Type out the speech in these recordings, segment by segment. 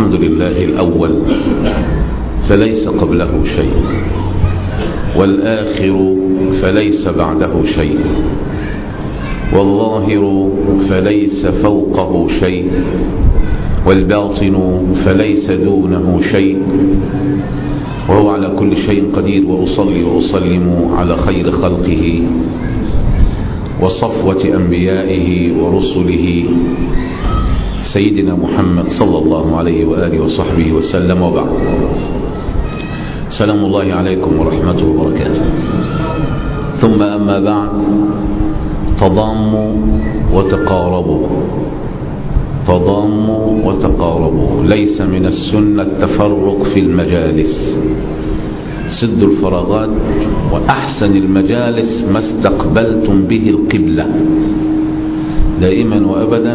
الحمد لله الأول فليس قبله شيء والآخر فليس بعده شيء والظاهر فليس فوقه شيء والباطن فليس دونه شيء وهو على كل شيء قدير وأصلي وأسلم على خير خلقه وصفوة أنبيائه ورسله سيدنا محمد صلى الله عليه وآله وصحبه وسلم وبعد سلام الله عليكم ورحمته وبركاته ثم أما بعد تضاموا وتقاربوا تضاموا وتقاربوا ليس من السنة التفرق في المجالس سدوا الفراغات وأحسن المجالس ما استقبلتم به القبلة دائما وأبدا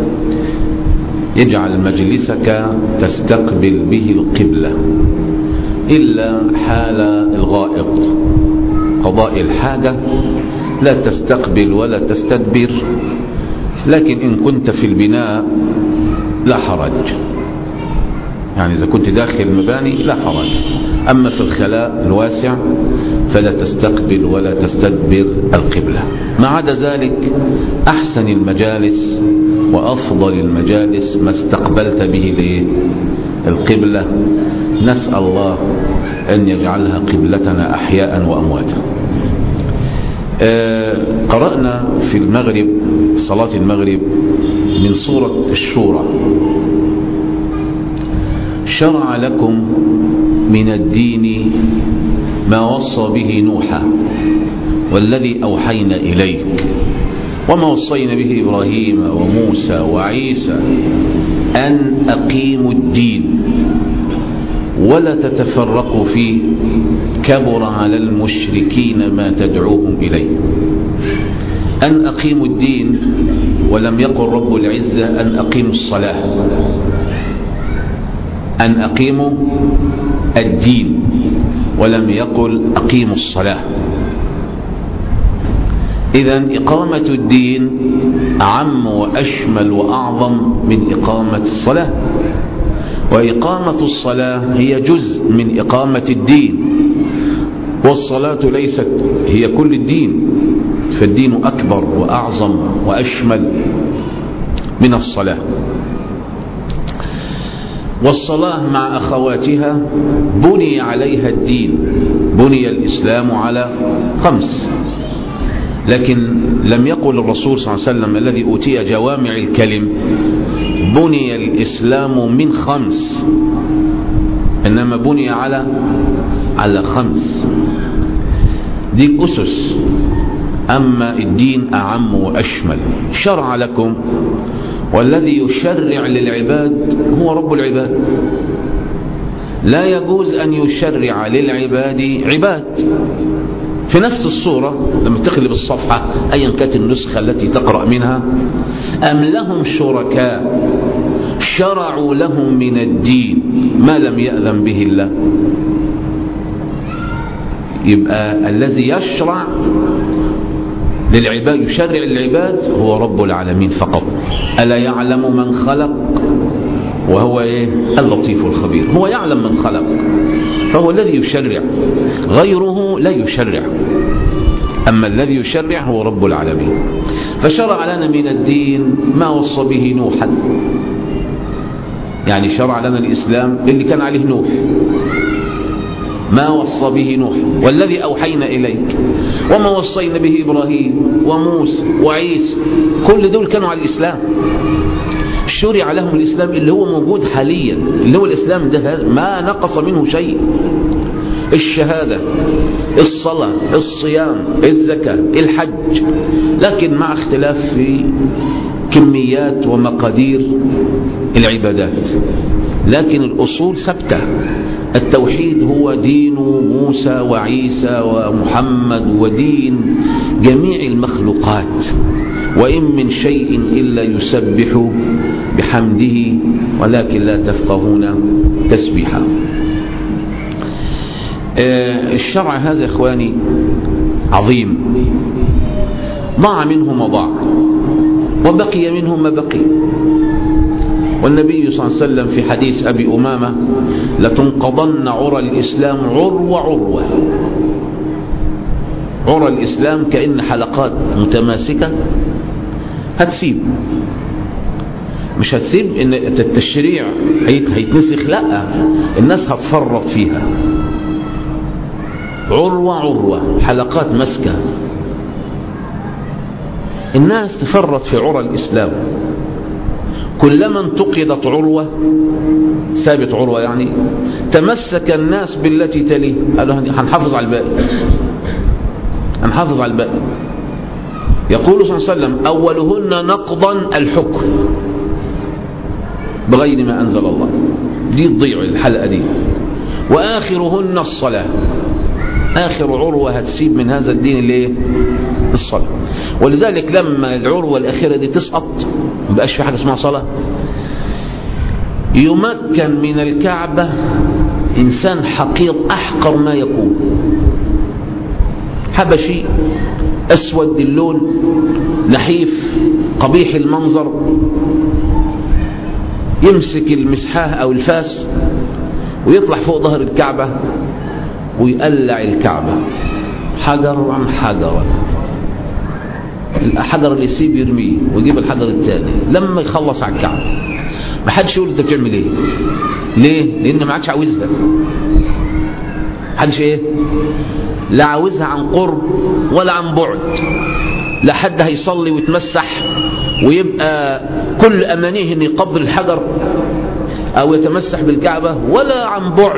يجعل مجلسك تستقبل به القبلة إلا حال الغائط قضاء الحاجة لا تستقبل ولا تستدبر لكن إن كنت في البناء لا حرج يعني إذا كنت داخل المباني لا حرج أما في الخلاء الواسع فلا تستقبل ولا تستدبر القبلة ما عدا ذلك أحسن المجالس وأفضل المجالس ما استقبلت به ليه القبلة نسأل الله أن يجعلها قبلتنا أحياء وأمواتا آه قرأنا في المغرب صلاة المغرب من سورة الشورى شرع لكم من الدين ما وصى به نوحا والذي أوحينا إليك وما وصينا به إبراهيم وموسى وعيسى أن أقيموا الدين ولا تتفرقوا فيه كبر على المشركين ما تدعوهم إليه أن أقيموا الدين ولم يقل رب العزة أن أقيموا الصلاة أن أقيموا الدين ولم يقل أقيموا الصلاة إذا إقامة الدين أعم وأشمل وأعظم من إقامة الصلاة وإقامة الصلاة هي جزء من إقامة الدين والصلاة ليست هي كل الدين فالدين أكبر وأعظم وأشمل من الصلاة والصلاة مع أخواتها بني عليها الدين بني الإسلام على خمس لكن لم يقل الرسول صلى الله عليه وسلم الذي أوتي جوامع الكلم بني الإسلام من خمس إنما بني على على خمس دي أسس أما الدين أعم وأشمل شرع لكم والذي يشرع للعباد هو رب العباد لا يجوز أن يشرع للعباد عباد في نفس الصورة لما تقلب الصفحة أيا كانت النسخة التي تقرأ منها أم لهم شركاء شرعوا لهم من الدين ما لم يأذن به الله يبقى الذي يشرع للعباد يشرع للعباد هو رب العالمين فقط ألا يعلم من خلق وهو إيه؟ اللطيف الخبير هو يعلم من خلق فهو الذي يشرع غيره لا يشرع أما الذي يشرع هو رب العالمين فشرع لنا من الدين ما وصى به نوحا يعني شرع لنا الإسلام اللي كان عليه نوح ما وصى به نوح والذي أوحينا إليك وما وصينا به إبراهيم وموسى وعيسى كل دول كانوا على الإسلام شرع لهم الإسلام اللي هو موجود حاليا اللي هو الإسلام ده ما نقص منه شيء الشهادة الصلاة الصيام الزكاة الحج لكن مع اختلاف في كميات ومقادير العبادات لكن الأصول ثابتة التوحيد هو دين موسى وعيسى ومحمد ودين جميع المخلوقات وإن من شيء إلا يسبح بحمده ولكن لا تفقهون تسبيحا الشرع هذا إخواني عظيم ضاع منه ما ضاع وبقي منه ما بقي والنبي صلى الله عليه وسلم في حديث أبي أمامة لتنقضن عرى الإسلام عروة عروة عرى الإسلام كأن حلقات متماسكة هتسيب مش هتسيب ان التشريع هيتنسخ لا الناس هتفرط فيها عروة عروة حلقات مسكة الناس تفرط في عرى الإسلام كلما انتقدت عروة ثابت عروة يعني تمسك الناس بالتي تليه قالوا هنحافظ على الباقي هنحافظ على الباقي يقول صلى الله عليه وسلم أولهن نقضا الحكم بغير ما أنزل الله دي تضيع الحلقة دي وآخرهن الصلاة آخر عروة هتسيب من هذا الدين اللي الصلاة ولذلك لما العروة الأخيرة دي تسقط مبقاش في حاجة اسمها صلاة يمكن من الكعبة إنسان حقير أحقر ما يكون حبشي أسود اللون نحيف قبيح المنظر يمسك المسحاه أو الفاس ويطلع فوق ظهر الكعبة ويقلع الكعبة حجر عن حجر الحجر اللي يسيب يرميه ويجيب الحجر الثاني لما يخلص على الكعبة ما حدش يقول انت بتعمل ايه ليه لان ما عادش عاوزها حدش ايه لا عاوزها عن قرب ولا عن بعد لا حد هيصلي ويتمسح ويبقى كل امانيه ان يقبل الحجر او يتمسح بالكعبة ولا عن بعد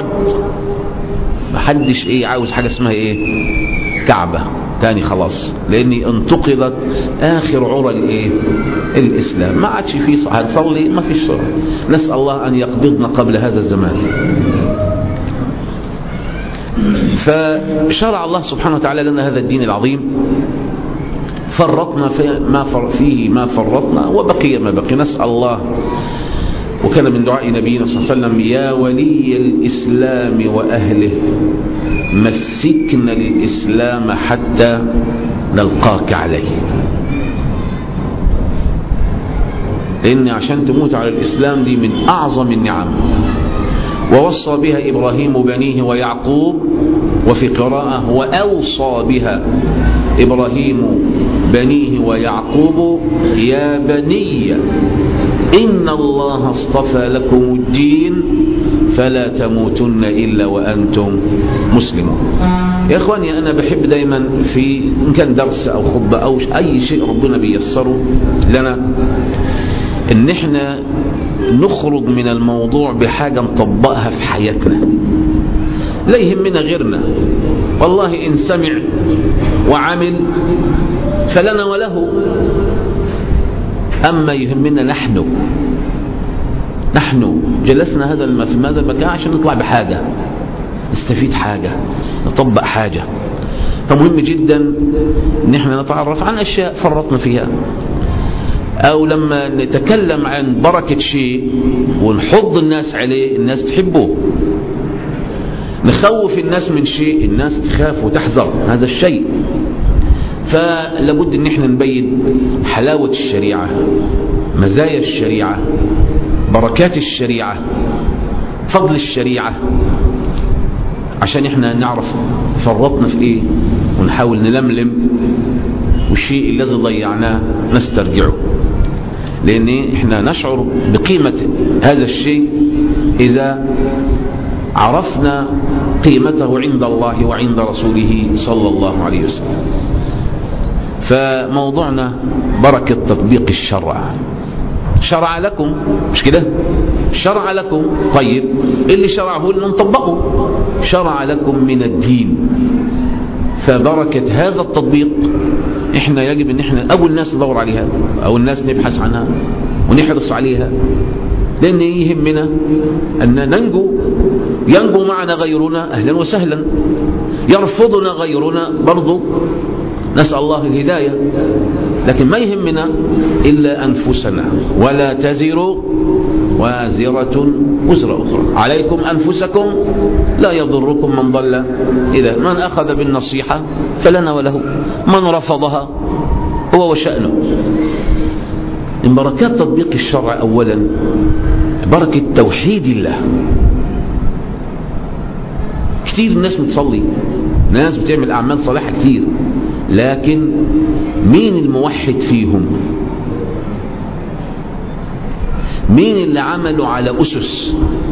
محدش ايه عاوز حاجة اسمها ايه كعبة تاني خلاص لاني انتقضت اخر عرى الايه الاسلام ما عادش فيه هتصلي ما فيش صلاة نسأل الله ان يقبضنا قبل هذا الزمان فشرع الله سبحانه وتعالى لنا هذا الدين العظيم فرطنا في ما فر فيه ما فرطنا وبقي ما بقي نسأل الله وكان من دعاء نبينا صلى الله عليه وسلم يا ولي الإسلام وأهله مسكنا الإسلام حتى نلقاك عليه لأن عشان تموت على الإسلام دي من أعظم النعم ووصى بها إبراهيم بنيه ويعقوب وفي قراءة وأوصى بها إبراهيم بنيه ويعقوب يا بني إن الله اصطفى لكم الدين فلا تموتن إلا وأنتم مسلمون يا إخواني أنا بحب دايما في إن كان درس أو خطبة أو أي شيء ربنا بيسره لنا إن إحنا نخرج من الموضوع بحاجة نطبقها في حياتنا لا يهمنا غيرنا والله إن سمع وعمل فلنا وله أما يهمنا نحن نحن جلسنا هذا في هذا المكان عشان نطلع بحاجة نستفيد حاجة نطبق حاجة فمهم جدا ان احنا نتعرف عن اشياء فرطنا فيها او لما نتكلم عن بركة شيء ونحض الناس عليه الناس تحبه نخوف الناس من شيء الناس تخاف وتحذر هذا الشيء فلابد ان احنا نبين حلاوة الشريعة مزايا الشريعة بركات الشريعة فضل الشريعة عشان احنا نعرف فرطنا في ايه ونحاول نلملم والشيء الذي ضيعناه نسترجعه لان احنا نشعر بقيمة هذا الشيء اذا عرفنا قيمته عند الله وعند رسوله صلى الله عليه وسلم فموضوعنا بركة تطبيق الشرع شرع لكم مش كده شرع لكم طيب اللي شرعه لنا نطبقه شرع لكم من الدين فبركة هذا التطبيق احنا يجب ان احنا اول الناس ندور عليها او الناس نبحث عنها ونحرص عليها لان يهمنا ان ننجو ينجو معنا غيرنا اهلا وسهلا يرفضنا غيرنا برضو نسأل الله الهداية لكن ما يهمنا إلا أنفسنا ولا تزر وازرة وزر أخرى عليكم أنفسكم لا يضركم من ضل إذا من أخذ بالنصيحة فلنا وله من رفضها هو وشأنه من بركات تطبيق الشرع أولا بركة توحيد الله كتير الناس بتصلي ناس بتعمل أعمال صالحة كتير لكن مين الموحد فيهم مين اللي عملوا على أسس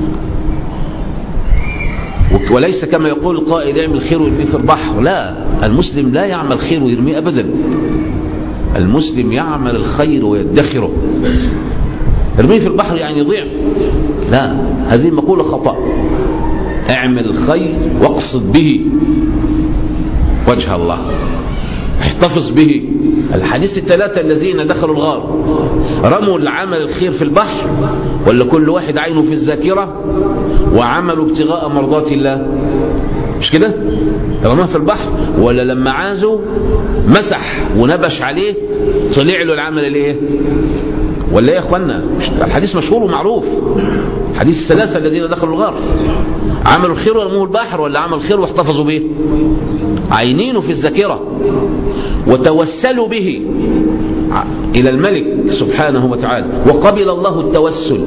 وليس كما يقول القائد يعمل خير ويرميه في البحر لا المسلم لا يعمل خير ويرميه أبدا المسلم يعمل الخير ويدخره ارميه في البحر يعني يضيع لا هذه مقولة خطأ اعمل الخير واقصد به وجه الله احتفظ به الحديث الثلاثة الذين دخلوا الغار رموا العمل الخير في البحر ولا كل واحد عينه في الذاكرة وعملوا ابتغاء مرضات الله مش كده رماه في البحر ولا لما عازوا مسح ونبش عليه طلع له العمل الايه ولا ايه يا اخوانا الحديث مشهور ومعروف حديث الثلاثة الذين دخلوا الغار عملوا الخير ورموه البحر ولا عملوا الخير واحتفظوا به عينينه في الذاكرة وتوسلوا به إلى الملك سبحانه وتعالى وقبل الله التوسل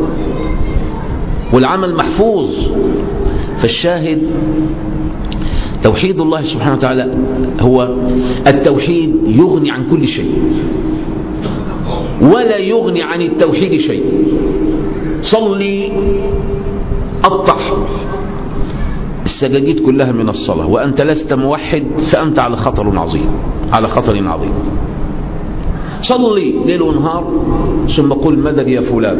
والعمل محفوظ فالشاهد توحيد الله سبحانه وتعالى هو التوحيد يغني عن كل شيء ولا يغني عن التوحيد شيء صلي قطع السجاجيد كلها من الصلاة وأنت لست موحد فأنت على خطر عظيم على خطر عظيم صلي ليل ونهار ثم قل مدد يا فلان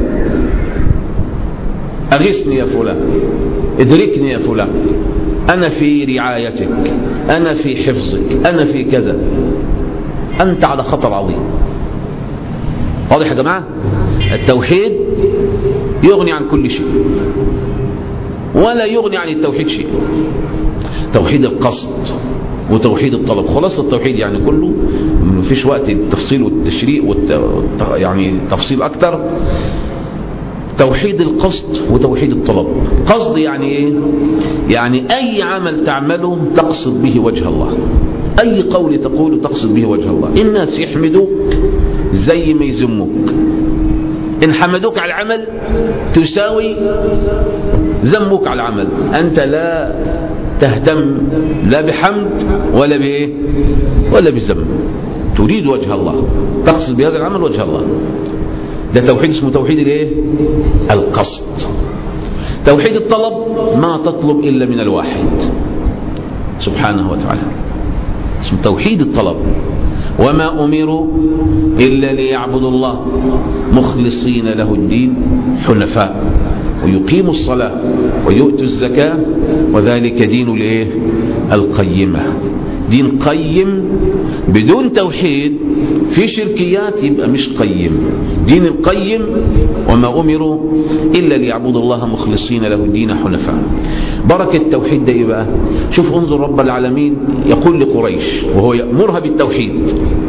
أغثني يا فلان ادركني يا فلان أنا في رعايتك أنا في حفظك أنا في كذا أنت على خطر عظيم واضح يا جماعة التوحيد يغني عن كل شيء ولا يغني عن التوحيد شيء توحيد القصد وتوحيد الطلب خلاص التوحيد يعني كله مفيش وقت التفصيل والتشريع والت... يعني تفصيل أكتر توحيد القصد وتوحيد الطلب قصد يعني ايه يعني اي عمل تعمله تقصد به وجه الله اي قول تقوله تقصد به وجه الله الناس يحمدوك زي ما يذموك ان حمدوك على العمل تساوي ذمك على العمل انت لا تهتم لا بحمد ولا بايه ولا بذم تريد وجه الله تقصد بهذا العمل وجه الله ده توحيد اسمه توحيد الايه القصد توحيد الطلب ما تطلب الا من الواحد سبحانه وتعالى اسمه توحيد الطلب وما امروا الا ليعبدوا الله مخلصين له الدين حنفاء ويقيموا الصلاه ويؤتوا الزكاه وذلك دين الايه القيمه دين قيم بدون توحيد في شركيات يبقى مش قيم دين القيم وما أمروا إلا ليعبدوا الله مخلصين له الدين حنفاء بركة التوحيد ده إيه بقى شوف انظر رب العالمين يقول لقريش وهو يأمرها بالتوحيد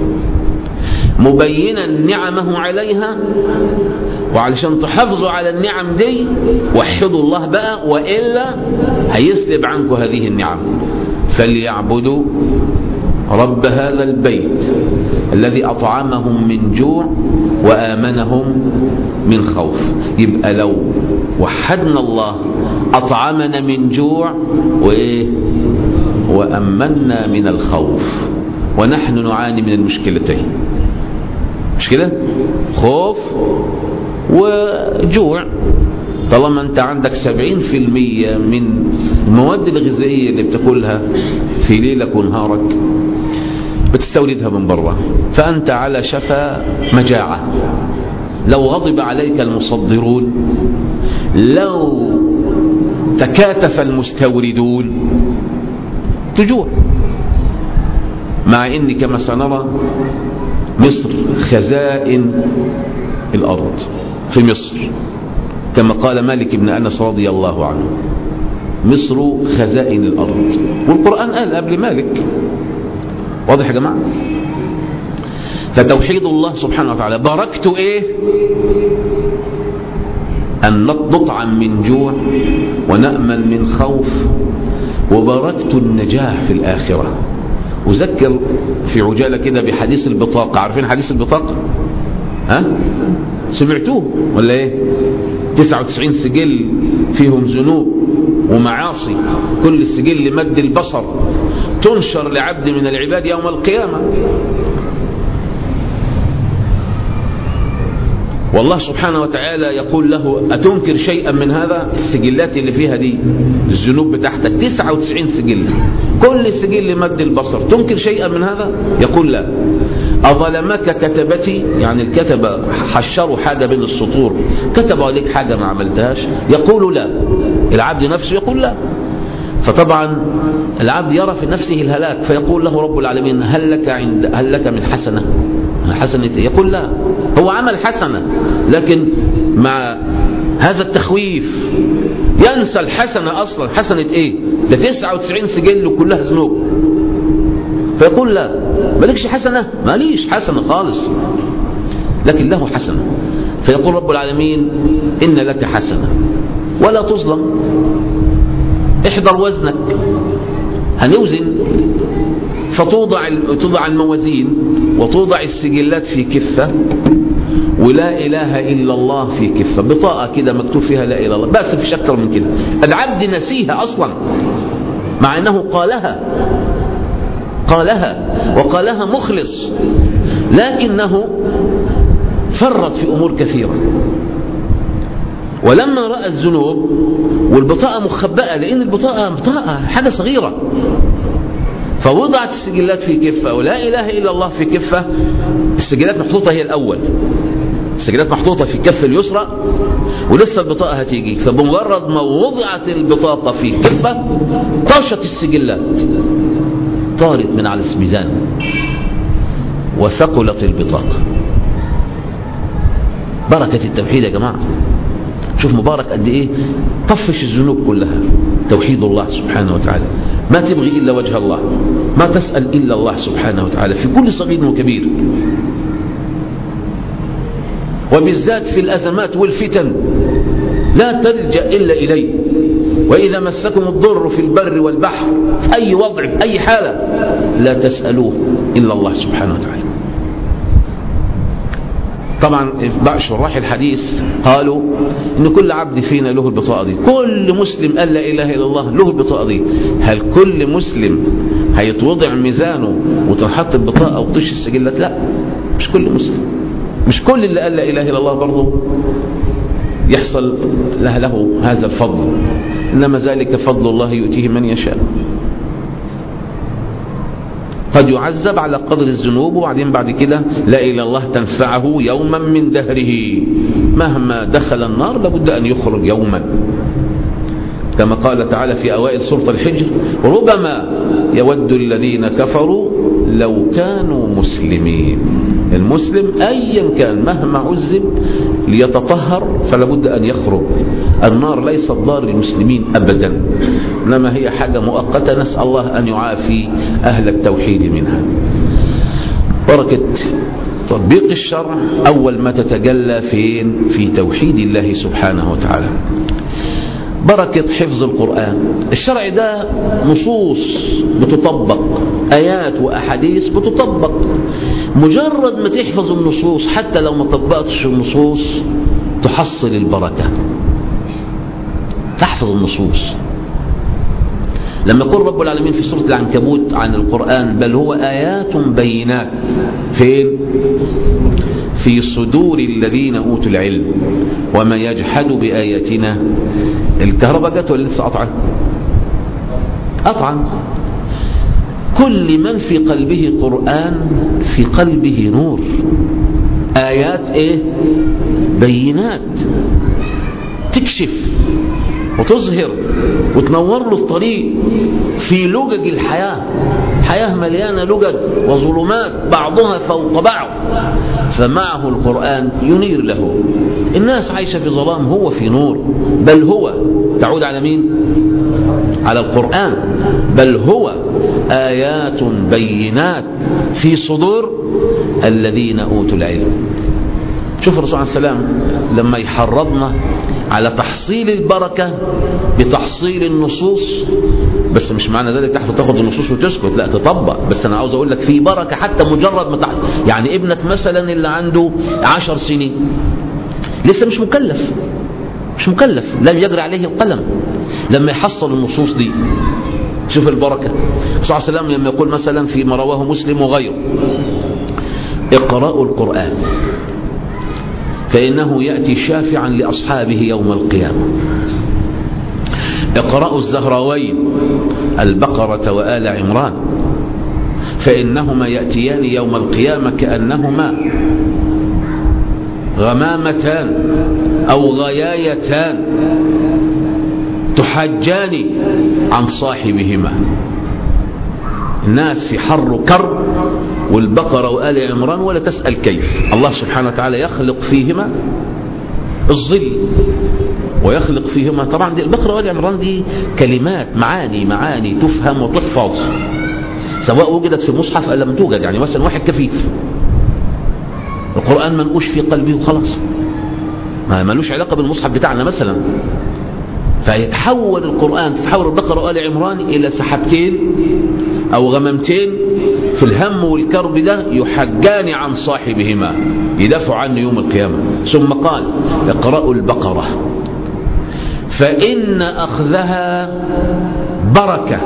مبينا نعمه عليها وعلشان تحافظوا على النعم دي وحدوا الله بقى وإلا هيسلب عنكم هذه النعم فليعبدوا رب هذا البيت الذي أطعمهم من جوع وآمنهم من خوف يبقى لو وحدنا الله أطعمنا من جوع وإيه وأمنا من الخوف ونحن نعاني من المشكلتين مش كده خوف وجوع طالما انت عندك سبعين في المية من المواد الغذائية اللي بتاكلها في ليلك ونهارك بتستوردها من برا فأنت على شفا مجاعة لو غضب عليك المصدرون لو تكاتف المستوردون تجوع مع ان كما سنرى مصر خزائن الأرض في مصر كما قال مالك بن أنس رضي الله عنه مصر خزائن الأرض والقرآن قال قبل مالك واضح يا جماعة فتوحيد الله سبحانه وتعالى باركت ايه أن نطعم من جوع ونأمن من خوف وباركت النجاح في الآخرة أذكر في عجالة كده بحديث البطاقة عارفين حديث البطاقة ها سمعتوه ولا ايه 99 سجل فيهم ذنوب ومعاصي كل سجل مد البصر تنشر لعبد من العباد يوم القيامة والله سبحانه وتعالى يقول له أتنكر شيئا من هذا السجلات اللي فيها دي الذنوب بتاعتك 99 سجل كل سجل مد البصر تنكر شيئا من هذا يقول لا أظلمك كتبتي يعني الكتبة حشروا حاجة بين السطور كتبوا عليك حاجة ما عملتهاش يقول لا العبد نفسه يقول لا فطبعا العبد يرى في نفسه الهلاك فيقول له رب العالمين هل لك عند هل لك من حسنه حسنه يقول لا هو عمل حسنه لكن مع هذا التخويف ينسى الحسنه اصلا حسنه ايه ده 99 سجل كلها ذنوب فيقول لا مالكش حسنه ماليش حسنه خالص لكن له حسنه فيقول رب العالمين ان لك حسنه ولا تظلم احضر وزنك هنوزن فتوضع توضع الموازين وتوضع السجلات في كفة ولا إله إلا الله في كفة بطاقة كده مكتوب فيها لا إله إلا الله بس فيش أكتر من كده العبد نسيها أصلا مع أنه قالها قالها وقالها مخلص لكنه فرط في أمور كثيرة ولما رأى الذنوب والبطاقة مخبأة لأن البطاقة بطاقة حاجة صغيرة فوضعت السجلات في كفة ولا إله إلا الله في كفة السجلات محطوطة هي الأول السجلات محطوطة في الكف اليسرى ولسه البطاقة هتيجي فبمجرد ما وضعت البطاقة في كفة طاشت السجلات طارت من على الميزان وثقلت البطاقة بركة التوحيد يا جماعة شوف مبارك قد ايه طفش الذنوب كلها توحيد الله سبحانه وتعالى ما تبغي إلا وجه الله ما تسأل إلا الله سبحانه وتعالى في كل صغير وكبير وبالذات في الأزمات والفتن لا تلجأ إلا إليه وإذا مسكم الضر في البر والبحر في أي وضع في أي حالة لا تسألوه إلا الله سبحانه وتعالى طبعا بعض شراح الحديث قالوا ان كل عبد فينا له البطاقه دي كل مسلم قال لا اله الا الله له البطاقه دي هل كل مسلم هيتوضع ميزانه وتنحط البطاقه وتطش السجلات لا مش كل مسلم مش كل اللي قال لا اله الا الله برضه يحصل له, له هذا الفضل انما ذلك فضل الله يؤتيه من يشاء قد يعذب على قدر الذنوب وبعدين بعد كده لا إلى الله تنفعه يوما من دهره مهما دخل النار لابد أن يخرج يوما كما قال تعالى في أوائل سورة الحجر ربما يود الذين كفروا لو كانوا مسلمين المسلم أيا كان مهما عذب ليتطهر فلابد أن يخرج النار ليست دار للمسلمين أبدا إنما هي حاجة مؤقتة نسأل الله أن يعافي أهل التوحيد منها بركة تطبيق الشرع أول ما تتجلى فين في توحيد الله سبحانه وتعالى بركة حفظ القرآن الشرع ده نصوص بتطبق آيات وأحاديث بتطبق مجرد ما تحفظ النصوص حتى لو ما طبقتش النصوص تحصل البركة تحفظ النصوص لما يقول رب العالمين في سورة العنكبوت عن القرآن بل هو آيات بينات فين في صدور الذين أوتوا العلم وما يجحد بآياتنا الكهرباء جت ولا لسه قطعة قطعا كل من في قلبه قرآن في قلبه نور آيات ايه بينات تكشف وتظهر وتنور له الطريق في لجج الحياة حياة مليانة لجج وظلمات بعضها فوق بعض فمعه القرآن ينير له الناس عايشة في ظلام هو في نور بل هو تعود على مين على القرآن بل هو آيات بينات في صدور الذين أوتوا العلم شوف الرسول عليه السلام لما يحرضنا على تحصيل البركة بتحصيل النصوص بس مش معنى ذلك تحت تاخد النصوص وتسكت لا تطبق بس انا عاوز اقول لك في بركة حتى مجرد ما تحت يعني ابنك مثلا اللي عنده عشر سنين لسه مش مكلف مش مكلف لم يجري عليه القلم لما يحصل النصوص دي شوف البركة الرسول صلى الله عليه وسلم لما يقول مثلا فيما رواه مسلم وغيره اقرأوا القرآن فإنه يأتي شافعا لأصحابه يوم القيامة اقرأوا الزهراوين البقرة وآل عمران فإنهما يأتيان يوم القيامة كأنهما غمامتان أو غيايتان تحجان عن صاحبهما الناس في حر كر والبقرة وآل عمران ولا تسأل كيف الله سبحانه وتعالى يخلق فيهما الظل ويخلق فيهما طبعا دي البقرة وآل عمران دي كلمات معاني معاني تفهم وتحفظ سواء وجدت في مصحف أو لم توجد يعني مثلا واحد كفيف القرآن منقوش في قلبه وخلاص ما ملوش علاقة بالمصحف بتاعنا مثلا فيتحول القرآن تتحول البقرة وآل عمران إلى سحبتين أو غممتين في الهم والكرب ده يحجان عن صاحبهما يدافع عنه يوم القيامة ثم قال اقرأوا البقرة فإن أخذها بركة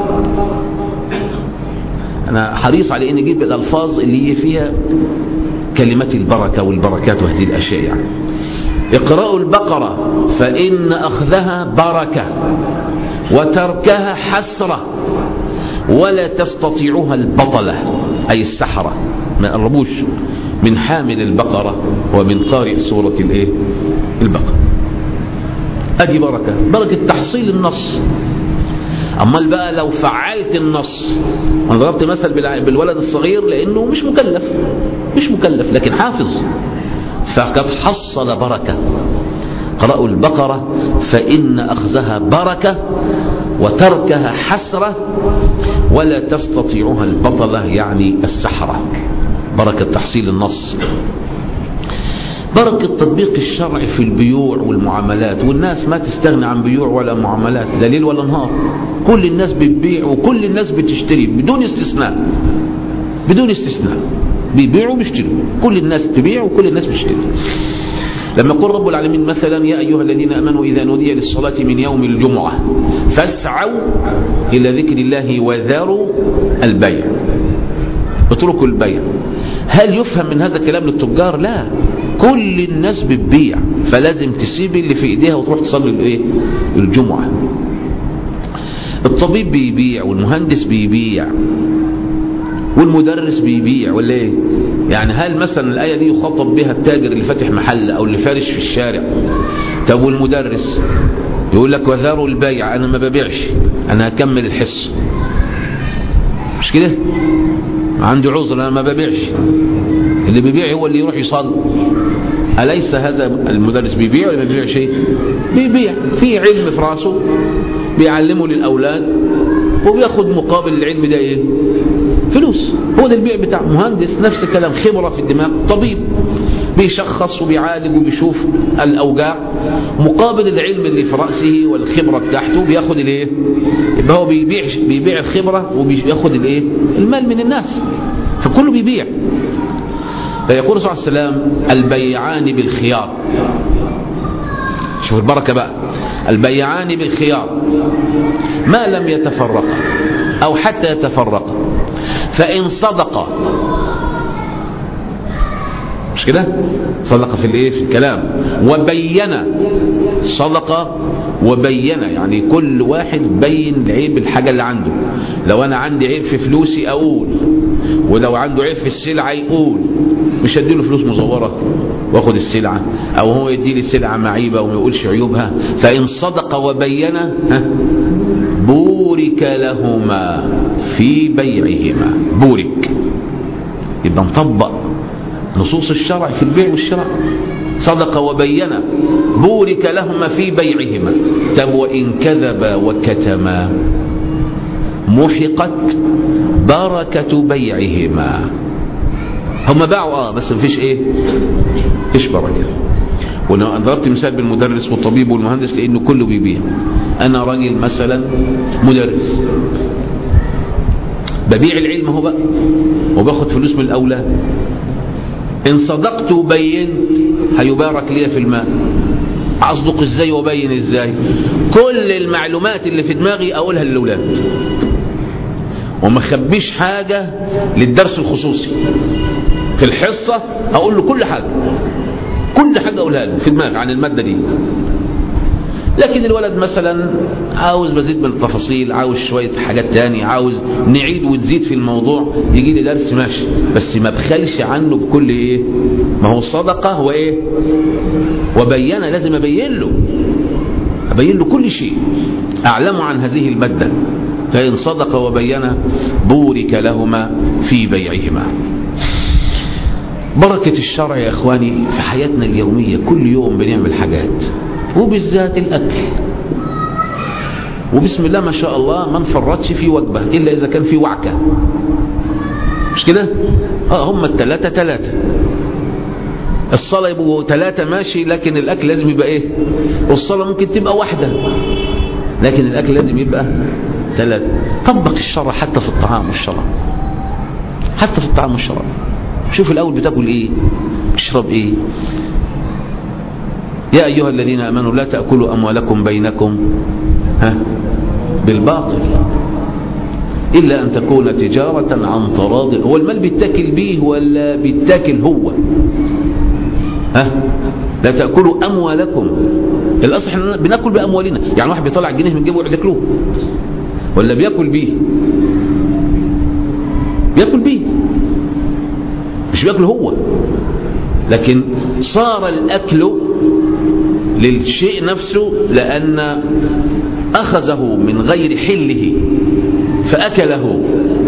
أنا حريص على أن أجيب الألفاظ اللي هي فيها كلمات البركة والبركات وهذه الأشياء يعني اقرأوا البقرة فإن أخذها بركة وتركها حسرة ولا تستطيعها البطلة أي السحرة ما يقربوش من حامل البقرة ومن قارئ سورة الايه البقرة ادي بركة بركة تحصيل النص أما بقى لو فعلت النص أنا ضربت مثل بالولد الصغير لأنه مش مكلف مش مكلف لكن حافظ فقد حصل بركة قرأوا البقرة فإن أخذها بركة وتركها حسرة ولا تستطيعها البطلة يعني السحرة بركة تحصيل النص بركة تطبيق الشرع في البيوع والمعاملات والناس ما تستغني عن بيوع ولا معاملات لا ليل ولا نهار كل الناس بتبيع وكل الناس بتشتري بدون استثناء بدون استثناء بيبيعوا وبيشتروا كل الناس تبيع وكل الناس بتشتري لما يقول رب العالمين مثلا يا أيها الذين أمنوا إذا نودي للصلاة من يوم الجمعة فاسعوا إلى ذكر الله وذروا البيع اتركوا البيع هل يفهم من هذا الكلام للتجار لا كل الناس بتبيع فلازم تسيب اللي في ايديها وتروح تصلي الايه الجمعة الطبيب بيبيع والمهندس بيبيع والمدرس بيبيع ولا ايه يعني هل مثلا الآية دي يخاطب بها التاجر اللي فاتح محل أو اللي فارش في الشارع طب والمدرس يقول لك وذروا البيع أنا ما ببيعش أنا هكمل الحصة مش كده عندي عذر أنا ما ببيعش اللي بيبيع هو اللي يروح يصلي أليس هذا المدرس بيبيع ولا ما بيبيعش شيء بيبيع في علم في راسه بيعلمه للأولاد وبياخد مقابل العلم ده ايه فلوس هو ده البيع بتاع مهندس نفس الكلام خبرة في الدماغ طبيب بيشخص وبيعالج وبيشوف الأوجاع مقابل العلم اللي في رأسه والخبرة بتاعته بياخد الايه يبقى هو بيبيع بيبيع الخبرة وبياخد الايه المال من الناس فكله بيبيع فيقول صلى الله عليه وسلم البيعان بالخيار شوف البركة بقى البيعان بالخيار ما لم يتفرقا أو حتى يتفرقا فإن صدقا مش كده صدق في الايه في الكلام وبين صدق وبين يعني كل واحد بين عيب الحاجة اللي عنده لو انا عندي عيب في فلوسي اقول ولو عنده عيب في السلعة يقول مش هديله فلوس مزورة واخد السلعة او هو يديلي السلعة معيبة وما يقولش عيوبها فان صدق وبين ها بورك لهما في بيعهما بورك يبقى نطبق نصوص الشرع في البيع والشراء صدق وبين بورك لهما في بيعهما طب وإن كذبا وكتما محقت بركة بيعهما هم باعوا اه بس مفيش ايه مفيش بركه وانا ضربت مثال بالمدرس والطبيب والمهندس لانه كله بيبيع انا راجل مثلا مدرس ببيع العلم هو بقى وباخد فلوس من الاولاد ان صدقت وبينت هيبارك لي في المال اصدق ازاي وابين ازاي كل المعلومات اللي في دماغي اقولها للاولاد وما خبيش حاجه للدرس الخصوصي في الحصه اقول له كل حاجه كل حاجه اقولها له في دماغي عن الماده دي لكن الولد مثلا عاوز مزيد من التفاصيل عاوز شوية حاجات تاني عاوز نعيد وتزيد في الموضوع يجي لي درس ماشي بس ما بخلش عنه بكل ايه ما هو الصدقة وايه وبين لازم ابين له ابين له كل شيء اعلم عن هذه المادة فإن صدق وبين بورك لهما في بيعهما بركة الشرع يا إخواني في حياتنا اليومية كل يوم بنعمل حاجات وبالذات الأكل وبسم الله ما شاء الله ما نفرطش في وجبة إلا إذا كان في وعكة مش كده اه هم التلاتة تلاتة الصلاة يبقوا تلاتة ماشي لكن الأكل لازم يبقى إيه والصلاة ممكن تبقى واحدة لكن الأكل لازم يبقى ثلاثة طبق الشرع حتى في الطعام والشراب حتى في الطعام والشراب شوف الأول بتاكل إيه تشرب إيه يا أيها الذين أمنوا لا تأكلوا أموالكم بينكم ها بالباطل إلا أن تكون تجارة عن تراض هو المال بيتاكل بيه ولا بيتاكل هو ها لا تأكلوا أموالكم الأصل احنا بناكل بأموالنا يعني واحد بيطلع جنيه من جيبه ويقعد ياكلوه ولا بياكل بيه بياكل بيه مش بياكل هو لكن صار الأكل للشيء نفسه لأن أخذه من غير حله فأكله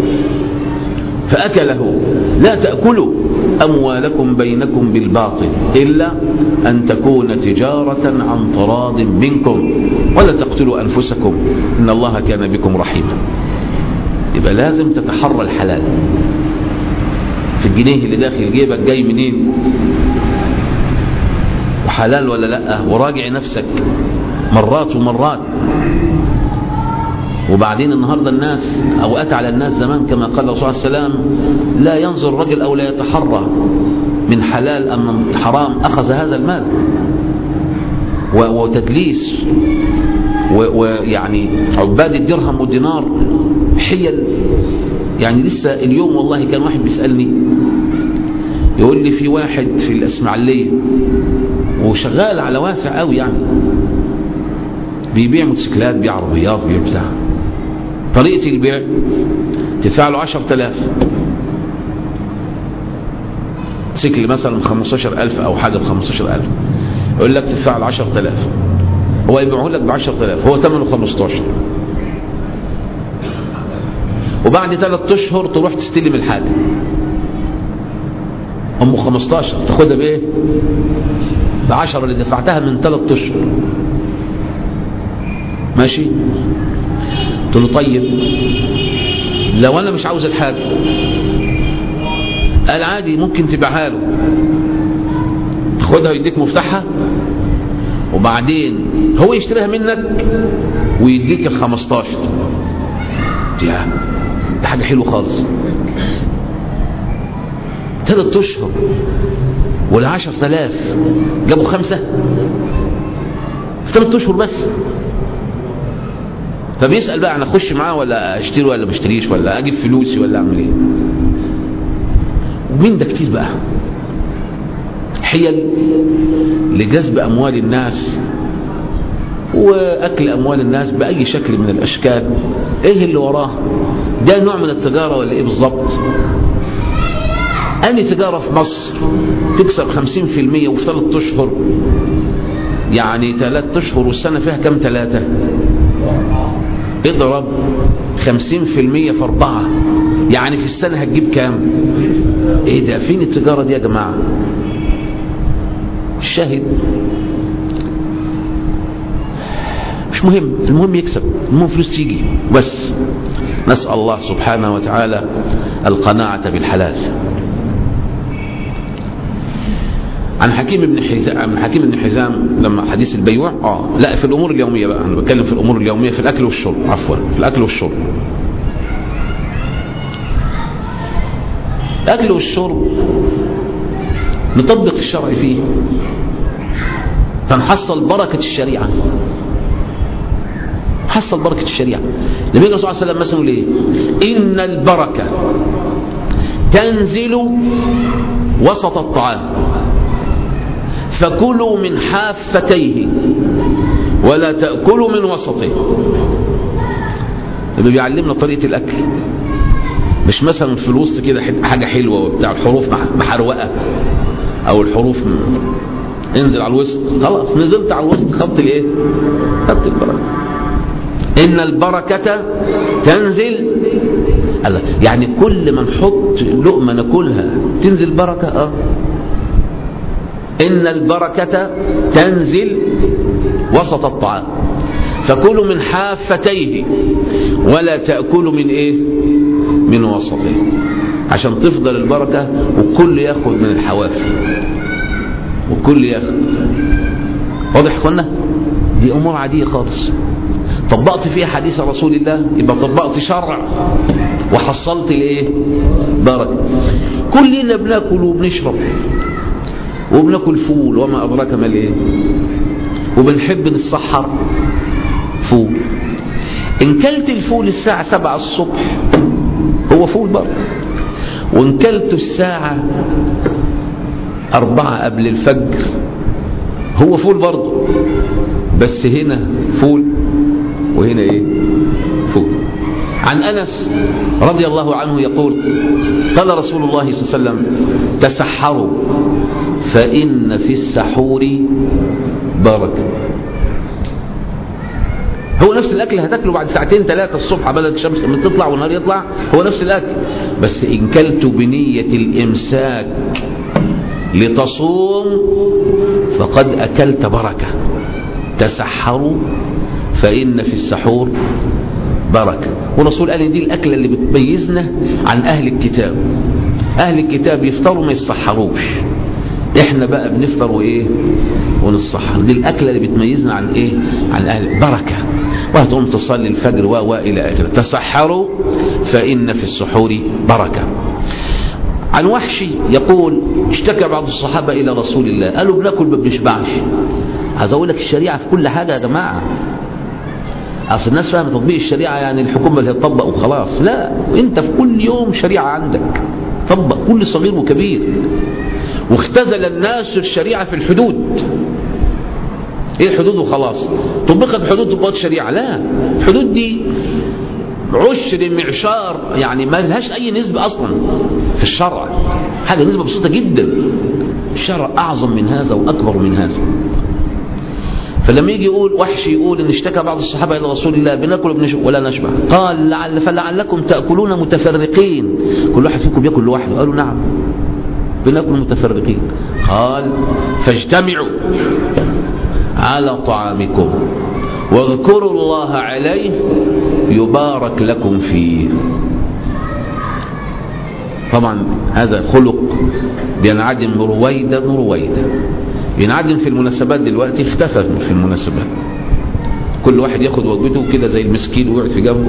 فأكله لا تأكلوا أموالكم بينكم بالباطل إلا أن تكون تجارة عن تراض منكم ولا تقتلوا أنفسكم إن الله كان بكم رحيما يبقى لازم تتحرى الحلال في الجنيه اللي داخل جيبك جاي منين وحلال ولا لا وراجع نفسك مرات ومرات وبعدين النهاردة الناس أو أتى على الناس زمان كما قال الرسول صلى الله عليه وسلم لا ينظر الرجل أو لا يتحرى من حلال أم من حرام أخذ هذا المال وتدليس ويعني عباد الدرهم والدينار حيل يعني لسه اليوم والله كان واحد بيسألني يقول لي في واحد في الإسماعيلية وشغال على واسع قوي يعني بيبيع موتوسيكلات بيع عربيات بيع بتاع طريقة البيع تدفع له 10000 سيكل مثلا ب 15000 أو حاجة ب 15000 يقول لك تدفع له 10000 هو يبيعه لك ب 10000 هو ثمنه 15 وبعد ثلاث اشهر تروح تستلم الحاجة أم 15 تاخدها بإيه؟ ب 10 اللي دفعتها من ثلاث اشهر ماشي قلت له طيب لو انا مش عاوز الحاجة قال عادي ممكن تبيعها له تاخدها ويديك مفتاحها وبعدين هو يشتريها منك ويديك ال 15 يا ده حاجة حلوة خالص ثلاث اشهر ولا 10000 جابوا خمسة في ثلاث اشهر بس فبيسأل بقى انا اخش معاه ولا اشتري ولا ما اشتريش ولا اجيب فلوسي ولا اعمل ايه ومين ده كتير بقى حيل لجذب اموال الناس واكل اموال الناس باي شكل من الاشكال ايه اللي وراه ده نوع من التجاره ولا ايه بالظبط اني تجاره في مصر تكسب 50% وفي ثلاث اشهر يعني ثلاث اشهر والسنه فيها كم ثلاثه اضرب خمسين في المية في أربعة يعني في السنة هتجيب كام ايه ده فين التجارة دي يا جماعة الشاهد مش مهم المهم يكسب المهم فلوس تيجي بس نسأل الله سبحانه وتعالى القناعة بالحلال عن حكيم بن حزام عن حكيم بن حزام لما حديث البيوع اه لا في الامور اليوميه بقى انا بتكلم في الامور اليوميه في الاكل والشرب عفوا في الاكل والشرب الاكل والشرب نطبق الشرع فيه فنحصل بركه الشريعه حصل بركه الشريعه النبي صلى الله عليه وسلم مثلا ليه ان البركه تنزل وسط الطعام فكلوا من حافتيه ولا تأكلوا من وسطه اللي بيعلمنا طريقة الأكل مش مثلا في الوسط كده حاجة حلوة وبتاع الحروف محروقة أو الحروف م... انزل على الوسط خلاص نزلت على الوسط خط الايه خط البركة إن البركة تنزل الله يعني كل ما نحط لقمة ناكلها تنزل بركة اه إن البركة تنزل وسط الطعام فكلوا من حافتيه ولا تأكلوا من إيه من وسطه عشان تفضل البركة وكل ياخد من الحواف وكل ياخد واضح اخوانا دي أمور عادية خالص طبقت فيها حديث رسول الله يبقى طبقت شرع وحصلت الايه بركه كلنا بناكل وبنشرب وبناكل فول وما ادراك ما الايه وبنحب نتسحر فول ان كلت الفول الساعه 7 الصبح هو فول برضه وان كلته الساعه أربعة قبل الفجر هو فول برضه بس هنا فول وهنا ايه فول عن أنس رضي الله عنه يقول قال رسول الله صلى الله عليه وسلم تسحروا فإن في السحور بركة هو نفس الأكل هتاكله بعد ساعتين ثلاثة الصبح بدأت الشمس من تطلع والنهار يطلع هو نفس الأكل بس إن كلت بنية الإمساك لتصوم فقد أكلت بركة تسحروا فإن في السحور بركة والرسول قال إن دي الأكلة اللي بتميزنا عن أهل الكتاب أهل الكتاب يفطروا ما يصحروش احنا بقى بنفطر وايه ونصحر دي الاكله اللي بتميزنا عن ايه عن اهل بركه وهتقوم تصلي الفجر و والى اخره تسحروا فان في السحور بركه عن وحشي يقول اشتكى بعض الصحابه الى رسول الله قالوا بناكل ما بنشبعش عايز اقول لك الشريعه في كل حاجه يا جماعه اصل الناس فاهمه تطبيق الشريعه يعني الحكومه اللي هتطبق وخلاص لا انت في كل يوم شريعه عندك طبق كل صغير وكبير واختزل الناس الشريعة في الحدود ايه الحدود وخلاص طبقت حدود طبقت شريعة لا الحدود دي عشر معشار يعني ما لهاش اي نسبة اصلا في الشرع حاجة نسبة بسيطة جدا الشرع اعظم من هذا واكبر من هذا فلما يجي يقول وحش يقول ان اشتكى بعض الصحابه الى رسول الله بناكل ولا نشبع قال لعل فلعلكم تاكلون متفرقين كل واحد فيكم ياكل لوحده قالوا نعم بناكل متفرقين قال فاجتمعوا على طعامكم واذكروا الله عليه يبارك لكم فيه طبعا هذا خلق بينعدم رويدا رويدا بينعدم في المناسبات دلوقتي اختفى في المناسبات كل واحد ياخد وجبته كده زي المسكين ويقعد في جنبه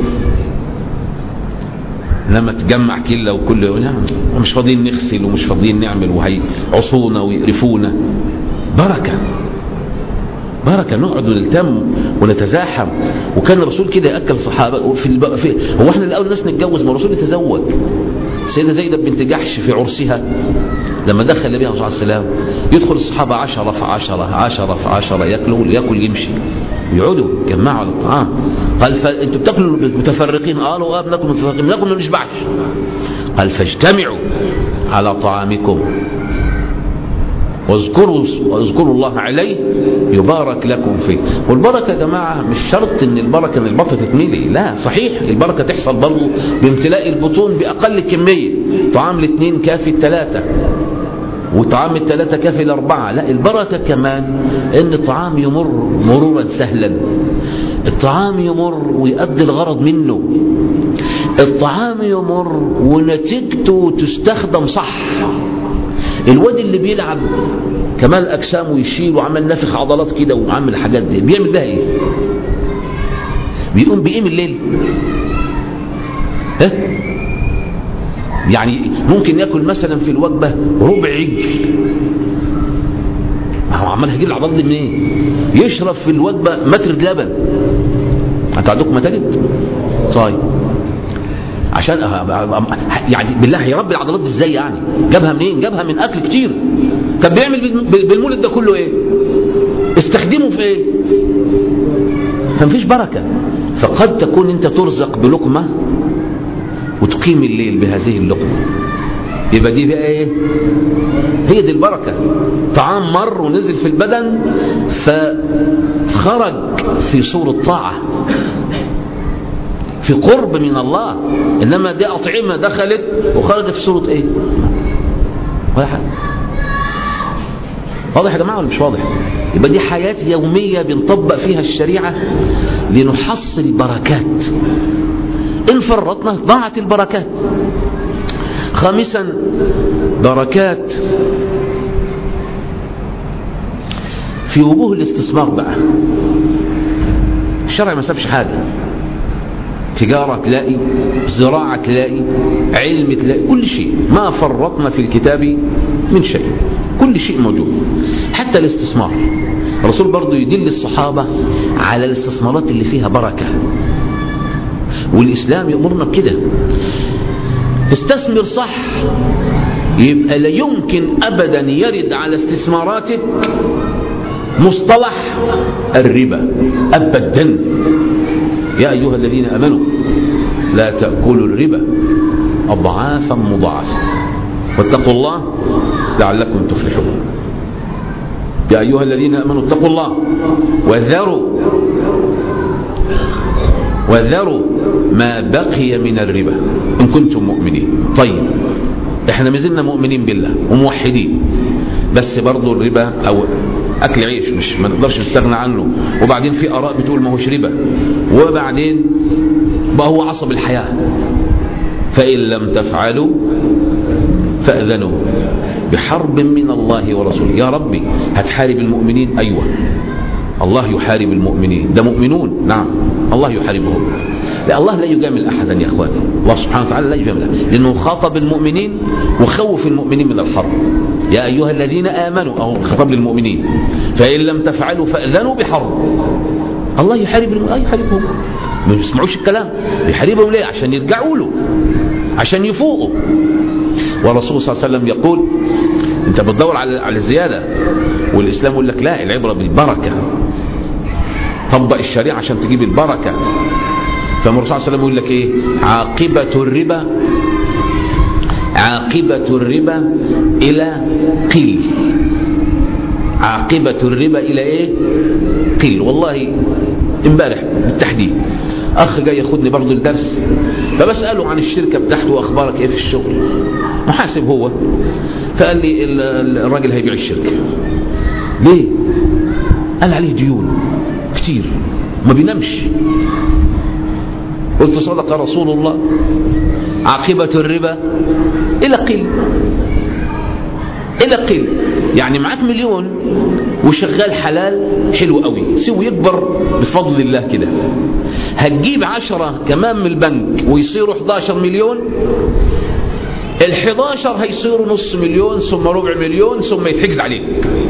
لما تجمع كله وكل يوم مش فاضيين نغسل ومش فاضيين نعمل وهيعصونا ويقرفونا بركة بركة نقعد ونلتم ونتزاحم وكان الرسول كده يأكل صحابة في, الب... في هو احنا الأول ناس نتجوز ما الرسول يتزوج سيدة زينب بنت جحش في عرسها لما دخل النبي عليه الصلاة والسلام يدخل الصحابة عشرة في عشرة عشرة في عشرة ياكلوا ياكل يمشي يقعدوا يجمعوا على الطعام قال فانتوا بتاكلوا متفرقين قالوا اه بناكل متفرقين بناكل ما بنشبعش قال فاجتمعوا على طعامكم واذكروا واذكروا الله عليه يبارك لكم فيه والبركه يا جماعه مش شرط ان البركه ان البطن تتملي لا صحيح البركه تحصل برضه بامتلاء البطون باقل كميه طعام الاثنين كافي الثلاثه وطعام الثلاثة كافي الأربعة لا البركة كمان إن الطعام يمر مرورا سهلا الطعام يمر ويؤدي الغرض منه الطعام يمر ونتيجته تستخدم صح الواد اللي بيلعب كمال اجسام ويشيل وعمل نافخ عضلات كده وعمل الحاجات دي بيعمل بها ايه بيقوم بإيه من الليل ها يعني ممكن ياكل مثلا في الوجبه ربع عجل هو عمال هيجيب العضلات دي منين يشرب في الوجبه متر لبن انت عندكم متاجد طيب عشان يعني بالله هيربي العضلات دي ازاي يعني جابها منين جابها من اكل كتير طب بيعمل بالمولد ده كله ايه استخدمه في ايه فمفيش بركه فقد تكون انت ترزق بلقمه وتقيم الليل بهذه اللقمه يبقى دي بقى ايه هي دي البركه طعام مر ونزل في البدن فخرج في صورة طاعة في قرب من الله انما دي اطعمة دخلت وخرجت في صورة ايه ولا حاجة واضح يا جماعة ولا مش واضح يبقى دي حياة يومية بنطبق فيها الشريعة لنحصل بركات إن فرطنا ضاعت البركات خامسا بركات في وجوه الاستثمار بقى الشرع ما سابش حاجة تجارة تلاقي زراعة تلاقي علم تلاقي كل شيء ما فرطنا في الكتاب من شيء كل شيء موجود حتى الاستثمار الرسول برضو يدل الصحابة على الاستثمارات اللي فيها بركة والإسلام يأمرنا بكده تستثمر صح يبقى لا يمكن أبدا يرد على استثماراتك مصطلح الربا أبدا يا أيها الذين أمنوا لا تأكلوا الربا أضعافا مضاعفة واتقوا الله لعلكم تفلحون يا أيها الذين أمنوا اتقوا الله وذروا وذروا ما بقي من الربا إن كنتم مؤمنين طيب احنا مازلنا مؤمنين بالله وموحدين بس برضو الربا أو أكل عيش مش ما نقدرش نستغنى عنه وبعدين في آراء بتقول ما هوش ربا وبعدين بقى هو عصب الحياة فإن لم تفعلوا فأذنوا بحرب من الله ورسوله يا ربي هتحارب المؤمنين أيوة الله يحارب المؤمنين ده مؤمنون نعم الله يحاربهم لا الله لا يجامل أحدا يا أخواني الله سبحانه وتعالى لا يجامل لأنه خاطب المؤمنين وخوف المؤمنين من الحرب يا أيها الذين آمنوا أو خطاب للمؤمنين فإن لم تفعلوا فأذنوا بحرب الله يحارب المؤمنين يحاربهم ما يسمعوش الكلام يحاربهم ليه عشان يرجعوا له عشان يفوقوا والرسول صلى الله عليه وسلم يقول انت بتدور على على الزياده والاسلام يقول لك لا العبره بالبركه طبق الشريعه عشان تجيب البركه فالرسول صلى الله عليه وسلم يقول لك ايه عاقبه الربا عاقبه الربا الى قيل عاقبه الربا الى ايه قيل والله امبارح بالتحديد اخ جاي ياخدني برضه الدرس فبساله عن الشركه بتاعته واخبارك ايه في الشغل محاسب هو فقال لي الراجل هيبيع الشركه ليه قال عليه ديون كتير ما بينامش قلت صدق رسول الله عاقبة الربا إلى قل إلى قل يعني معاك مليون وشغال حلال حلو قوي سوي يكبر بفضل الله كده هتجيب عشرة كمان من البنك ويصيروا 11 مليون ال11 هيصيروا نص مليون ثم ربع مليون ثم يتحجز عليك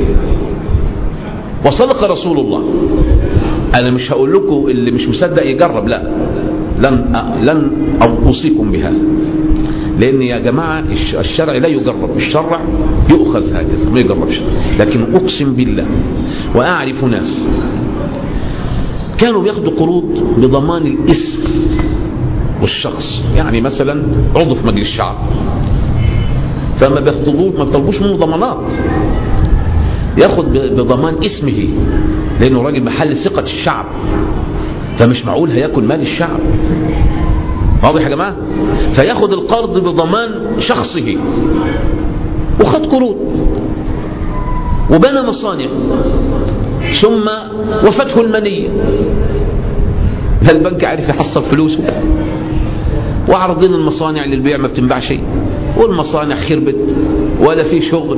وصدق رسول الله انا مش هقول لكم اللي مش مصدق يجرب لا لن لن اوصيكم بهذا لان يا جماعه الشرع لا يجرب الشرع يؤخذ هكذا ما يجربش لكن اقسم بالله واعرف ناس كانوا بياخدوا قروض بضمان الاسم والشخص يعني مثلا عضو في مجلس الشعب فما بيخطبوش ما بيطلبوش منه ضمانات ياخد بضمان اسمه لانه راجل محل ثقه الشعب فمش معقول هياكل مال الشعب واضح يا جماعه فياخد القرض بضمان شخصه وخد قروض وبنى مصانع ثم وفته المنيه لا البنك عارف يحصل فلوسه وعرضين المصانع للبيع ما بتنباع شيء والمصانع خربت ولا في شغل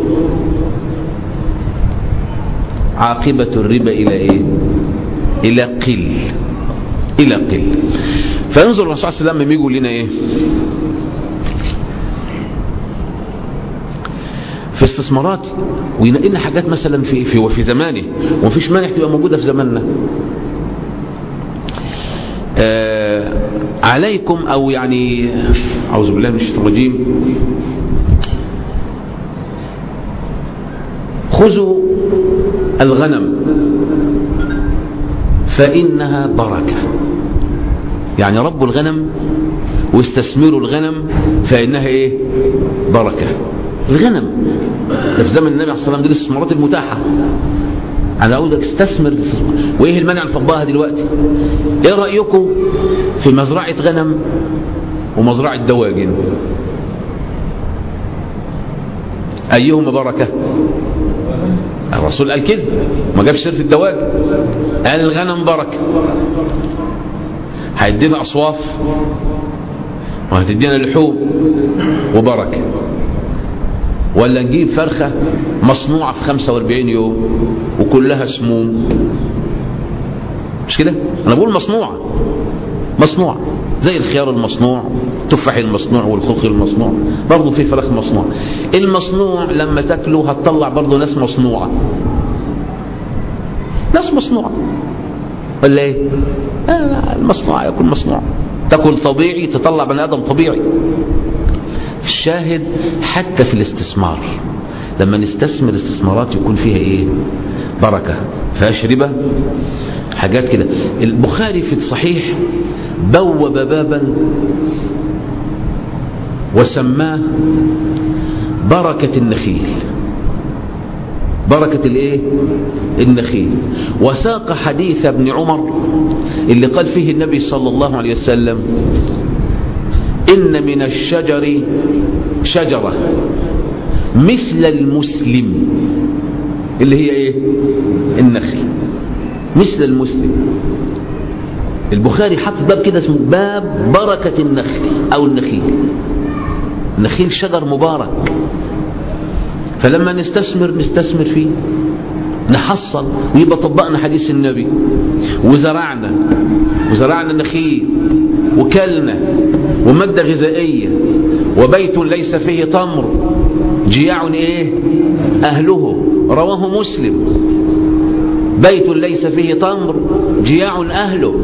عاقبة الربا إلى إيه إلى قل إلى قل فينظر الرسول صلى الله عليه وسلم يقول لنا إيه في استثمارات وينقي لنا حاجات مثلا في في وفي زمانه ومفيش مانع تبقى موجوده في زماننا آه عليكم او يعني اعوذ بالله من الشيطان الرجيم خذوا الغنم فانها بركه يعني ربوا الغنم واستثمروا الغنم فانها ايه بركه الغنم ده في زمن النبي عليه الصلاه والسلام دي الاستثمارات المتاحه انا عاوزك استثمر الاستثمار وايه المانع نطبقها دلوقتي ايه رايكم في مزرعه غنم ومزرعه دواجن ايهما بركه الرسول قال كده ما جابش سيره الدواجن قال الغنم بركه هيدينا اصواف وهتدينا لحوم وبركه ولا نجيب فرخة مصنوعة في 45 يوم وكلها سموم مش كده انا بقول مصنوعة مصنوعة زي الخيار المصنوع التفاح المصنوع والخوخ المصنوع برضه في فراخ مصنوع المصنوع لما تاكله هتطلع برضه ناس مصنوعة ناس مصنوعة ولا ايه آه المصنوع يكون مصنوع تاكل طبيعي تطلع بني ادم طبيعي الشاهد حتى في الاستثمار لما نستثمر استثمارات يكون فيها ايه بركة فيهاش ربا حاجات كده البخاري في الصحيح بوب بابا وسماه بركة النخيل بركة الايه النخيل وساق حديث ابن عمر اللي قال فيه النبي صلى الله عليه وسلم إن من الشجر شجرة مثل المسلم اللي هي ايه النخل مثل المسلم البخاري حط باب كده اسمه باب بركة النخل أو النخيل النخيل شجر مبارك فلما نستثمر نستثمر فيه نحصل ويبقى طبقنا حديث النبي وزرعنا وزرعنا نخيل وكلنا ومادة غذائية وبيت ليس فيه تمر جياع ايه اهله رواه مسلم بيت ليس فيه تمر جياع اهله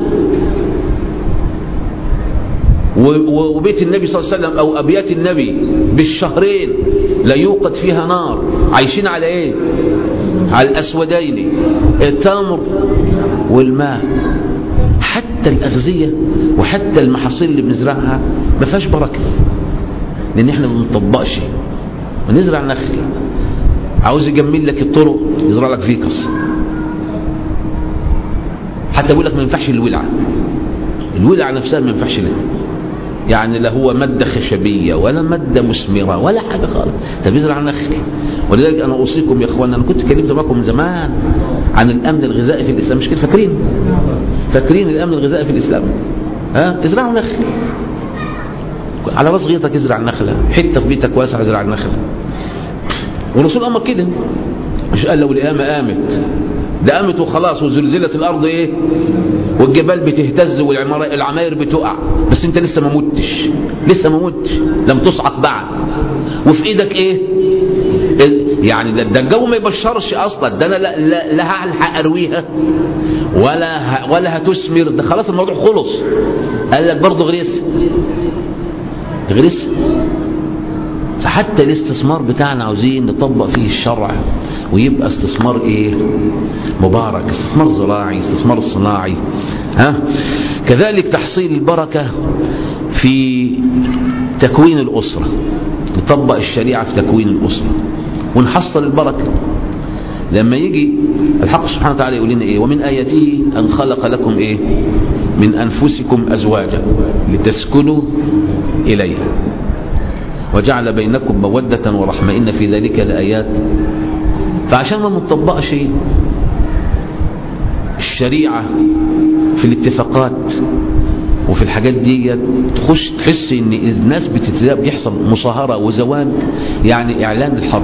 وبيت النبي صلى الله عليه وسلم او ابيات النبي بالشهرين لا يوقد فيها نار عايشين على ايه على الاسودين التمر والماء حتى الاغذيه وحتى المحاصيل اللي بنزرعها ما فيهاش بركه لان احنا ما بنطبقش ونزرع نخل عاوز يجمل لك الطرق يزرع لك فيكس حتى يقول لك ما ينفعش الولعه الولعه نفسها ما ينفعش لها يعني لا هو مادة خشبية ولا مادة مثمرة ولا حاجة خالص طب يزرع نخل ولذلك أنا أوصيكم يا إخوانا أنا كنت كلمت معكم من زمان عن الأمن الغذائي في الإسلام مش كده فاكرين فاكرين الأمن الغذائي في الإسلام ها ازرعوا نخل على راس غيطك ازرع نخلة حتة في بيتك واسع ازرع نخلة والرسول أمر كده مش قال لو القيامة قامت ده قامت وخلاص وزلزلت الأرض إيه والجبال بتهتز والعماير بتقع بس انت لسه ما متش لسه ما متش لم تصعق بعد وفي ايدك ايه يعني ده, ده الجو ما يبشرش اصلا ده انا لا, لا, لا هلحق ارويها ولا ه ولا هتثمر ده خلاص الموضوع خلص قال لك برضه غريس غريس فحتى الاستثمار بتاعنا عاوزين نطبق فيه الشرع ويبقى استثمار ايه مبارك استثمار زراعي استثمار صناعي ها كذلك تحصيل البركة في تكوين الأسرة نطبق الشريعة في تكوين الأسرة ونحصل البركة لما يجي الحق سبحانه وتعالى يقول لنا ايه ومن آياته أن خلق لكم ايه من أنفسكم أزواجا لتسكنوا إليها وجعل بينكم مودة ورحمة إن في ذلك لآيات فعشان ما نطبقش الشريعة في الاتفاقات وفي الحاجات دي تخش تحس ان الناس بيحصل مصاهرة وزواج يعني اعلان الحرب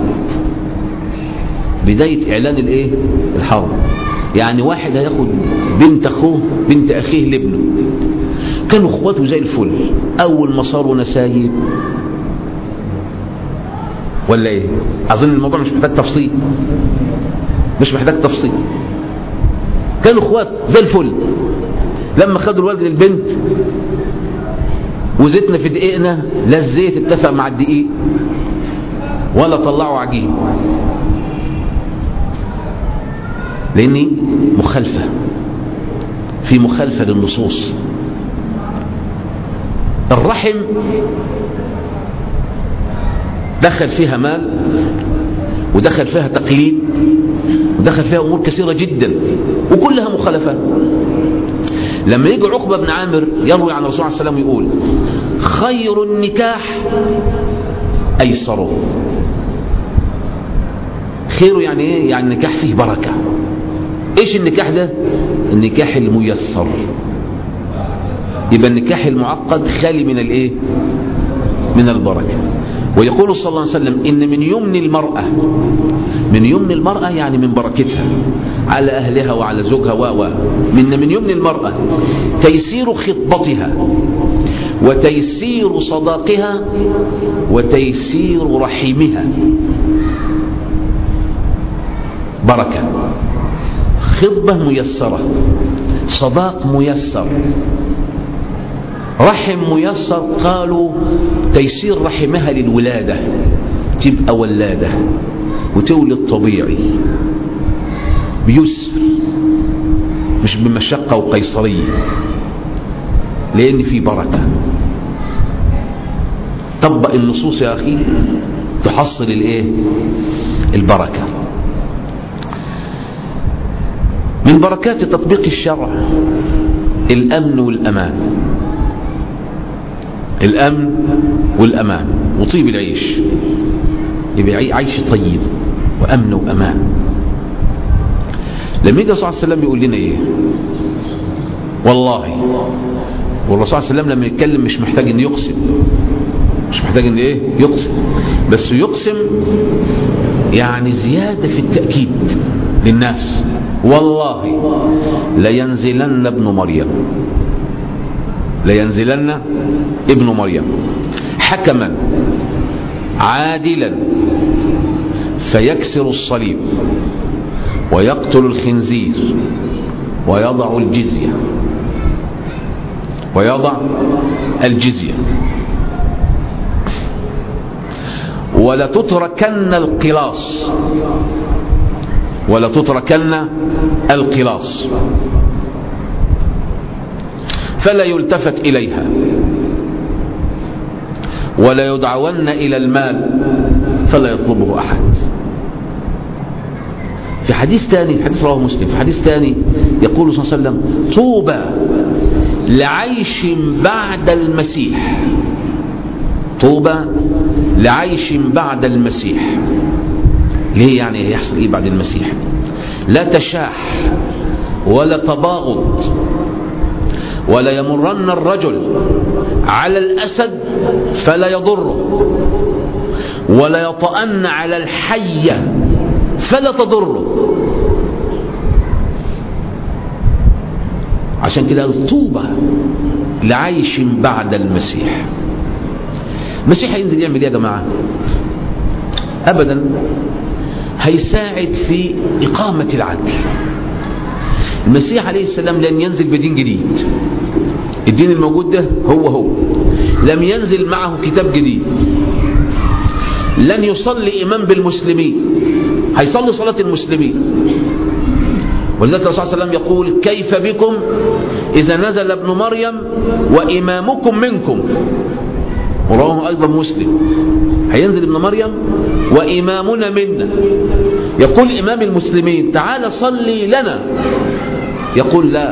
بداية اعلان الايه الحرب يعني واحد هياخد بنت اخوه بنت اخيه لابنه كانوا اخواته زي الفل اول ما صاروا نسايب ولا ايه اظن الموضوع مش محتاج تفصيل مش محتاج تفصيل كانوا اخوات زي الفل لما خدوا الولد للبنت وزيتنا في دقيقنا لا الزيت اتفق مع الدقيق ولا طلعوا عجين لاني مخالفة في مخالفة للنصوص الرحم دخل فيها مال ودخل فيها تقليد ودخل فيها أمور كثيرة جدا وكلها مخالفات لما يجي عقبة بن عامر يروي عن الرسول عليه السلام يقول خير النكاح أيسره خيره يعني ايه يعني النكاح فيه بركة ايش النكاح ده النكاح الميسر يبقى النكاح المعقد خالي من الايه من البركة ويقول صلى الله عليه وسلم إن من يمن المرأة من يمن المرأة يعني من بركتها على أهلها وعلى زوجها و و من من يمن المرأة تيسير خطبتها وتيسير صداقها وتيسير رحمها بركة خطبة ميسرة صداق ميسر رحم ميسر قالوا تيسير رحمها للولادة تبقى ولادة وتولد طبيعي بيسر مش بمشقة وقيصرية لأن في بركة طبق النصوص يا أخي تحصل الايه البركة من بركات تطبيق الشرع الأمن والأمان الأمن والأمان وطيب العيش يبقى عيش طيب وأمن وأمان لما يجي الرسول صلى الله عليه وسلم يقول لنا إيه والله والرسول صلى الله عليه وسلم لما يتكلم مش محتاج ان يقسم مش محتاج ان ايه يقسم بس يقسم يعني زيادة في التأكيد للناس والله لينزلن ابن مريم لينزلن ابن مريم حكما عادلا فيكسر الصليب ويقتل الخنزير ويضع الجزية ويضع الجزية ولتتركن القلاص ولتتركن القلاص فلا يلتفت إليها ولا يدعون إلى المال فلا يطلبه أحد في حديث ثاني حديث رواه مسلم في حديث ثاني يقول صلى الله عليه وسلم طوبى لعيش بعد المسيح طوبى لعيش بعد المسيح ليه يعني يحصل ايه بعد المسيح لا تشاح ولا تباغض ولا يمرن الرجل على الأسد فلا يضره ولا يطأن على الحية فلا تضره عشان كده طوبى لعيش بعد المسيح المسيح هينزل يعمل ايه يا جماعة ابدا هيساعد في إقامة العدل المسيح عليه السلام لن ينزل بدين جديد الدين الموجود ده هو هو لم ينزل معه كتاب جديد لن يصلي إمام بالمسلمين هيصلي صلاة المسلمين ولذلك الرسول صلى الله عليه وسلم يقول كيف بكم إذا نزل ابن مريم وإمامكم منكم ورواه أيضا مسلم هينزل ابن مريم وإمامنا منا يقول إمام المسلمين تعال صلي لنا يقول لا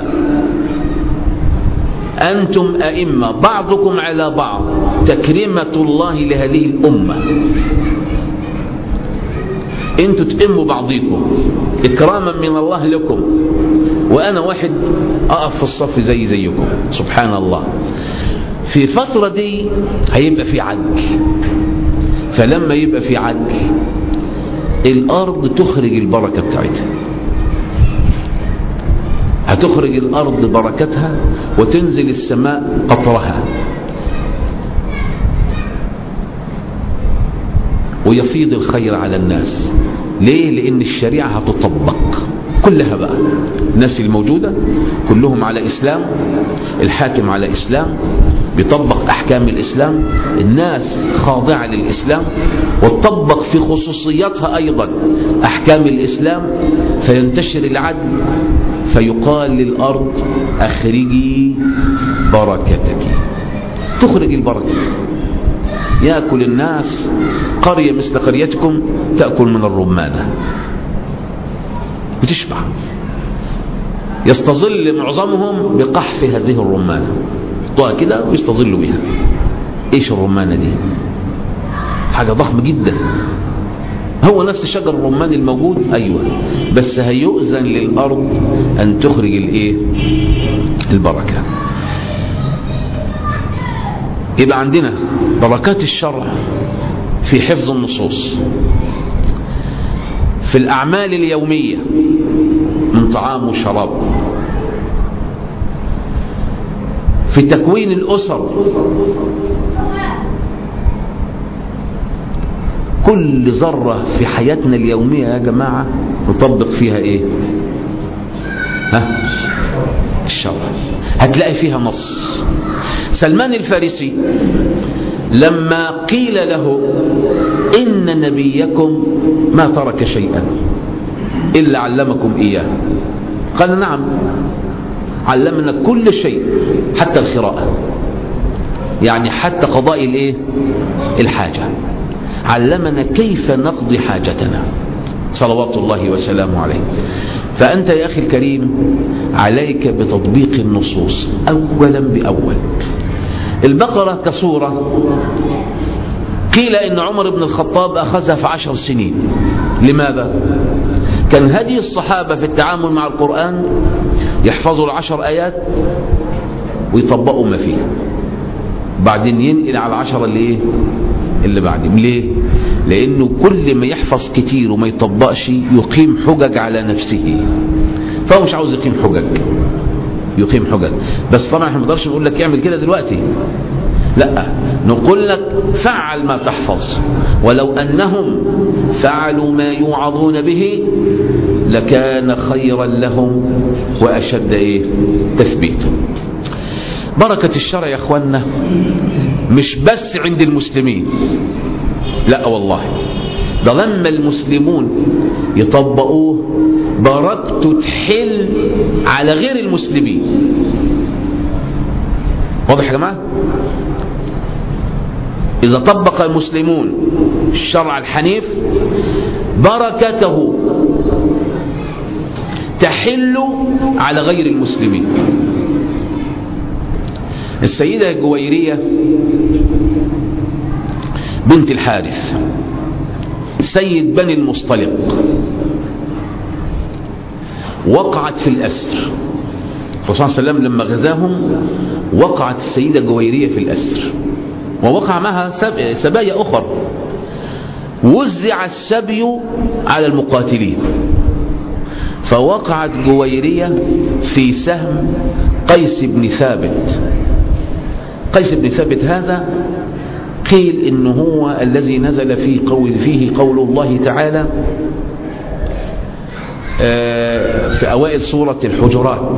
أنتم أئمة بعضكم على بعض تكريمة الله لهذه الأمة انتوا تئموا بعضكم إكراما من الله لكم وأنا واحد أقف في الصف زي زيكم سبحان الله في الفترة دي هيبقى في عدل فلما يبقى في عدل الأرض تخرج البركة بتاعتها هتخرج الأرض بركتها وتنزل السماء قطرها ويفيض الخير على الناس ليه؟ لأن الشريعة هتطبق كلها بقى الناس الموجودة كلهم على إسلام الحاكم على إسلام بيطبق أحكام الإسلام الناس خاضعة للإسلام وتطبق في خصوصياتها أيضا أحكام الإسلام فينتشر العدل فيقال للأرض أخرجي بركتك تخرج البركة يأكل الناس قرية مثل قريتكم تأكل من الرمانة بتشبع يستظل معظمهم بقحف هذه الرمانة يحطوها كده ويستظلوا بها ايش الرمانة دي حاجة ضخمة جدا هو نفس شجر الرمان الموجود ايوه بس هيؤذن للارض ان تخرج الايه البركه يبقى عندنا بركات الشرع في حفظ النصوص في الأعمال اليومية من طعام وشراب في تكوين الأسر كل ذرة في حياتنا اليومية يا جماعة نطبق فيها ايه ها الشرع هتلاقي فيها نص سلمان الفارسي لما قيل له إن نبيكم ما ترك شيئا إلا علمكم إياه قال نعم علمنا كل شيء حتى القراءة يعني حتى قضاء الايه الحاجة علمنا كيف نقضي حاجتنا صلوات الله وسلامه عليه فأنت يا أخي الكريم عليك بتطبيق النصوص أولا بأول البقرة كصورة قيل إن عمر بن الخطاب أخذها في عشر سنين لماذا؟ كان هدي الصحابة في التعامل مع القرآن يحفظوا العشر آيات ويطبقوا ما فيها بعدين ينقل على العشرة اللي ايه اللي بعدين ليه لانه كل ما يحفظ كتير وما يطبقش يقيم حجج على نفسه فهو مش عاوز يقيم حجج يقيم حجج بس طبعا احنا ما نقدرش نقول لك اعمل كده دلوقتي لا نقول لك فعل ما تحفظ ولو انهم فعلوا ما يوعظون به لكان خيرا لهم واشد ايه تثبيتا بركة الشرع يا اخوانا مش بس عند المسلمين لا والله ده لما المسلمون يطبقوه بركته تحل على غير المسلمين واضح يا جماعه إذا طبق المسلمون الشرع الحنيف بركته تحل على غير المسلمين السيدة الجويرية بنت الحارث سيد بني المصطلق وقعت في الأسر الرسول صلى الله عليه وسلم لما غزاهم وقعت السيدة جويرية في الأسر ووقع معها سبايا أخر وزع السبي على المقاتلين فوقعت جويرية في سهم قيس بن ثابت قيس بن ثابت هذا قيل إنه هو الذي نزل في قول فيه قول الله تعالى في أوائل سورة الحجرات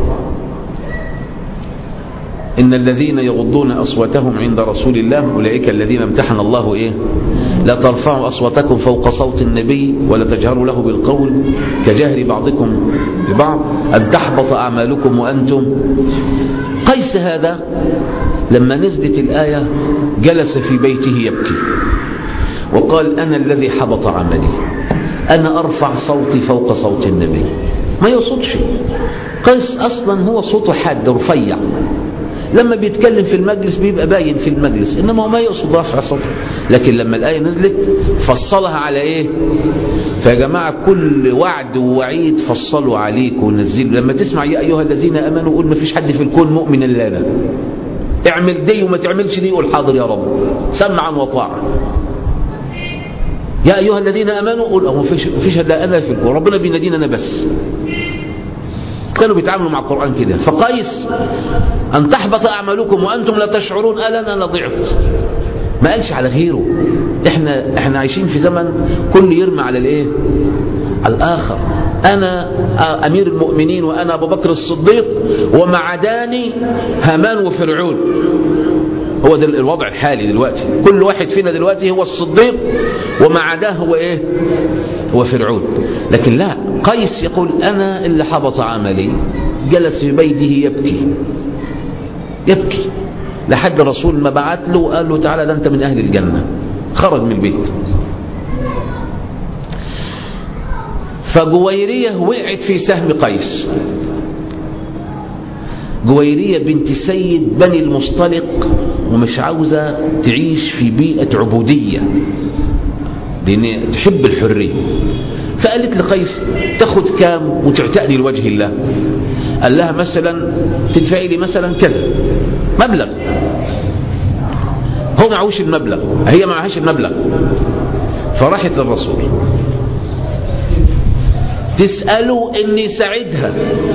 إن الذين يغضون أصواتهم عند رسول الله أولئك الذين امتحن الله إيه لا ترفعوا أصواتكم فوق صوت النبي ولا تجهروا له بالقول كجهر بعضكم لبعض أن تحبط أعمالكم وأنتم قيس هذا لما نزلت الآية جلس في بيته يبكي وقال أنا الذي حبط عملي أنا أرفع صوتي فوق صوت النبي ما يصدش قيس أصلا هو صوته حاد رفيع لما بيتكلم في المجلس بيبقى باين في المجلس إنما هو ما يقصد رفع صوته لكن لما الآية نزلت فصلها على إيه فيا جماعة كل وعد ووعيد فصلوا عليك ونزلوا لما تسمع يا أيها الذين أمنوا قول ما فيش حد في الكون مؤمن إلا أنا اعمل دي وما تعملش دي قول حاضر يا رب سمعا وطاعا يا أيها الذين أمنوا قول أهو فيش, فيش إلا أنا في الكون ربنا بينادينا أنا بس كانوا بيتعاملوا مع القرآن كده فقيس أن تحبط أعمالكم وأنتم لا تشعرون ألا أنا ضعت ما قالش على غيره احنا احنا عايشين في زمن كل يرمي على الايه على الاخر انا امير المؤمنين وانا ابو بكر الصديق وما عداني هامان وفرعون هو ده الوضع الحالي دلوقتي كل واحد فينا دلوقتي هو الصديق وما عداه هو ايه هو فرعون لكن لا قيس يقول انا اللي حبط عملي جلس في بيته يبكي يبكي لحد الرسول ما بعت له وقال له تعالى ده انت من اهل الجنه خرج من البيت فجويرية وقعت في سهم قيس جويرية بنت سيد بني المصطلق ومش عاوزة تعيش في بيئة عبودية لأن تحب الحرية فقالت لقيس تاخد كام وتعتقني لوجه الله قال لها مثلا تدفعي لي مثلا كذا مبلغ هو معهوش المبلغ هي معهاش المبلغ فراحت للرسول تسأله ان يساعدها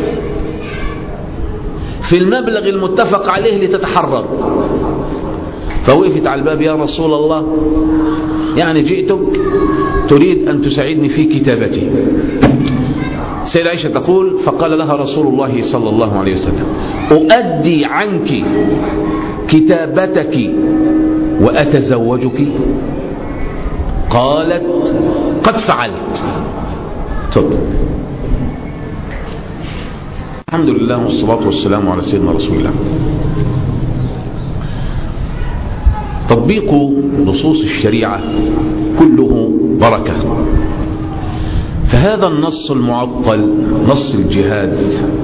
في المبلغ المتفق عليه لتتحرر فوقفت على الباب يا رسول الله يعني جئتك تريد أن تساعدني في كتابتي سيدة عائشة تقول فقال لها رسول الله صلى الله عليه وسلم أؤدي عنك كتابتك وأتزوجك قالت قد فعلت تفضل الحمد لله والصلاة والسلام على سيدنا رسول الله تطبيق نصوص الشريعة كله بركة فهذا النص المعطل نص الجهاد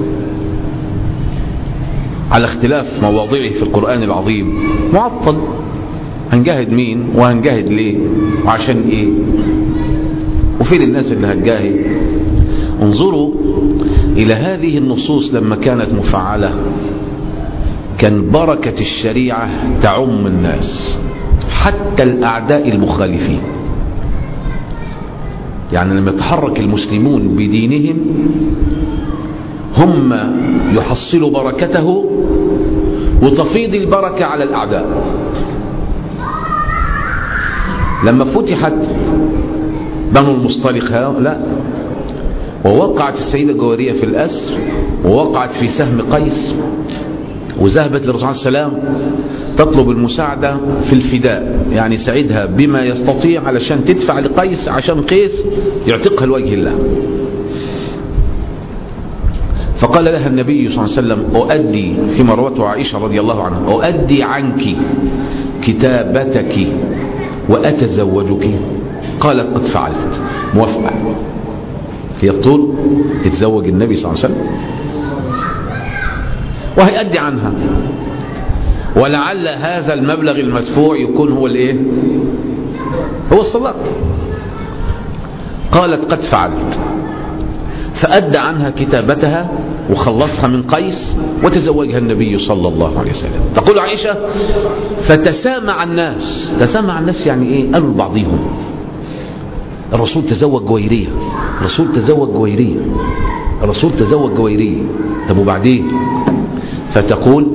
على اختلاف مواضعه في القرآن العظيم معطل هنجاهد مين وهنجاهد ليه وعشان ايه وفين الناس اللي هتجاهد انظروا الى هذه النصوص لما كانت مفعلة كان بركة الشريعة تعم الناس حتى الأعداء المخالفين يعني لما يتحرك المسلمون بدينهم هم يحصلوا بركته وتفيض البركة على الأعداء لما فتحت بنو المصطلق لا ووقعت السيدة جوارية في الأسر ووقعت في سهم قيس وذهبت للرسول صلى الله عليه وسلم تطلب المساعدة في الفداء يعني ساعدها بما يستطيع علشان تدفع لقيس عشان قيس يعتقها لوجه الله فقال لها النبي صلى الله عليه وسلم أؤدي فيما روته عائشة رضي الله عنها أؤدي عنك كتابتك وأتزوجك قالت قد فعلت موافقة هي الطول تتزوج النبي صلى الله عليه وسلم وهيأدي عنها ولعل هذا المبلغ المدفوع يكون هو الايه هو الصلاة قالت قد فعلت فأدى عنها كتابتها وخلصها من قيس وتزوجها النبي صلى الله عليه وسلم تقول عائشة فتسامع الناس تسامع الناس يعني ايه قالوا لبعضهم الرسول تزوج جويرية الرسول تزوج جويرية الرسول تزوج جويرية طب وبعدين فتقول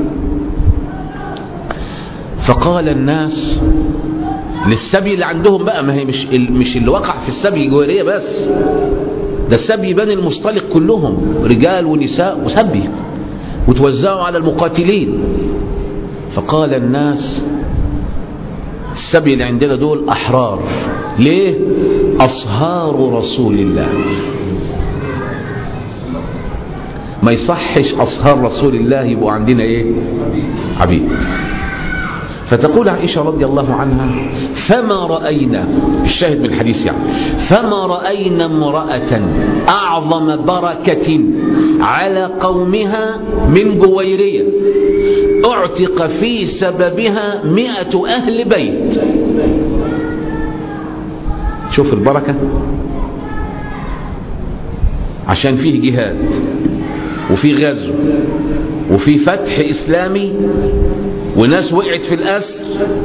فقال الناس للسبي اللي عندهم بقى ما هي مش مش اللي وقع في السبي جويرية بس ده السبي بني المصطلق كلهم رجال ونساء وسبي وتوزعوا على المقاتلين فقال الناس السبي اللي عندنا دول أحرار ليه أصهار رسول الله ما يصحش أصهار رسول الله يبقوا عندنا إيه عبيد فتقول عائشة رضي الله عنها فما رأينا الشاهد من الحديث يعني فما رأينا امرأة أعظم بركة على قومها من جويرية اعتق في سببها مئة أهل بيت شوف البركة عشان فيه جهاد وفي غزو وفي فتح إسلامي وناس وقعت في الأسر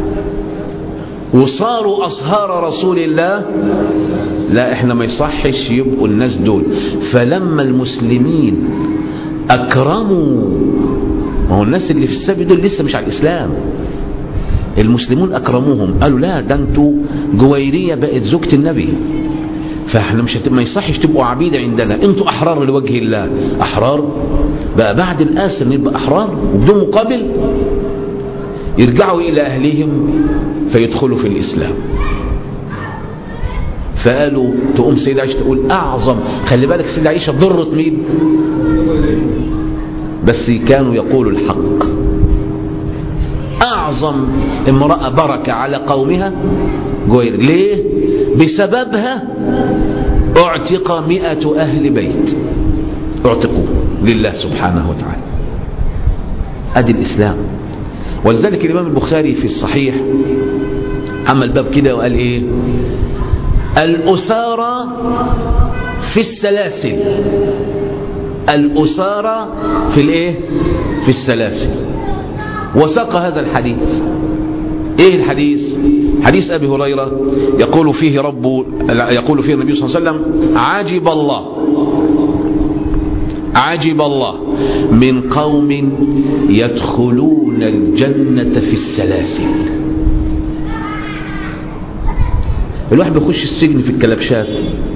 وصاروا أصهار رسول الله لا احنا ما يصحش يبقوا الناس دول فلما المسلمين أكرموا ما هو الناس اللي في السبي دول لسه مش على الإسلام المسلمون أكرموهم قالوا لا ده انتوا جويرية بقت زوجة النبي فاحنا مش هت... ما يصحش تبقوا عبيد عندنا انتوا احرار لوجه الله احرار بقى بعد الاسر نبقى احرار وبدون مقابل يرجعوا الى اهلهم فيدخلوا في الاسلام فقالوا تقوم سيدة عائشة تقول اعظم خلي بالك سيدة عائشة ضرت مين بس كانوا يقولوا الحق اعظم امرأة بركة على قومها جوير ليه بسببها اعتق مئة أهل بيت اعتقوا لله سبحانه وتعالى ادي الإسلام ولذلك الإمام البخاري في الصحيح عمل باب كده وقال إيه الأسارة في السلاسل الأسارة في الإيه في السلاسل وساق هذا الحديث ايه الحديث حديث ابي هريره يقول فيه رب يقول فيه النبي صلى الله عليه وسلم عجب الله عجب الله من قوم يدخلون الجنة في السلاسل الواحد بيخش السجن في الكلبشات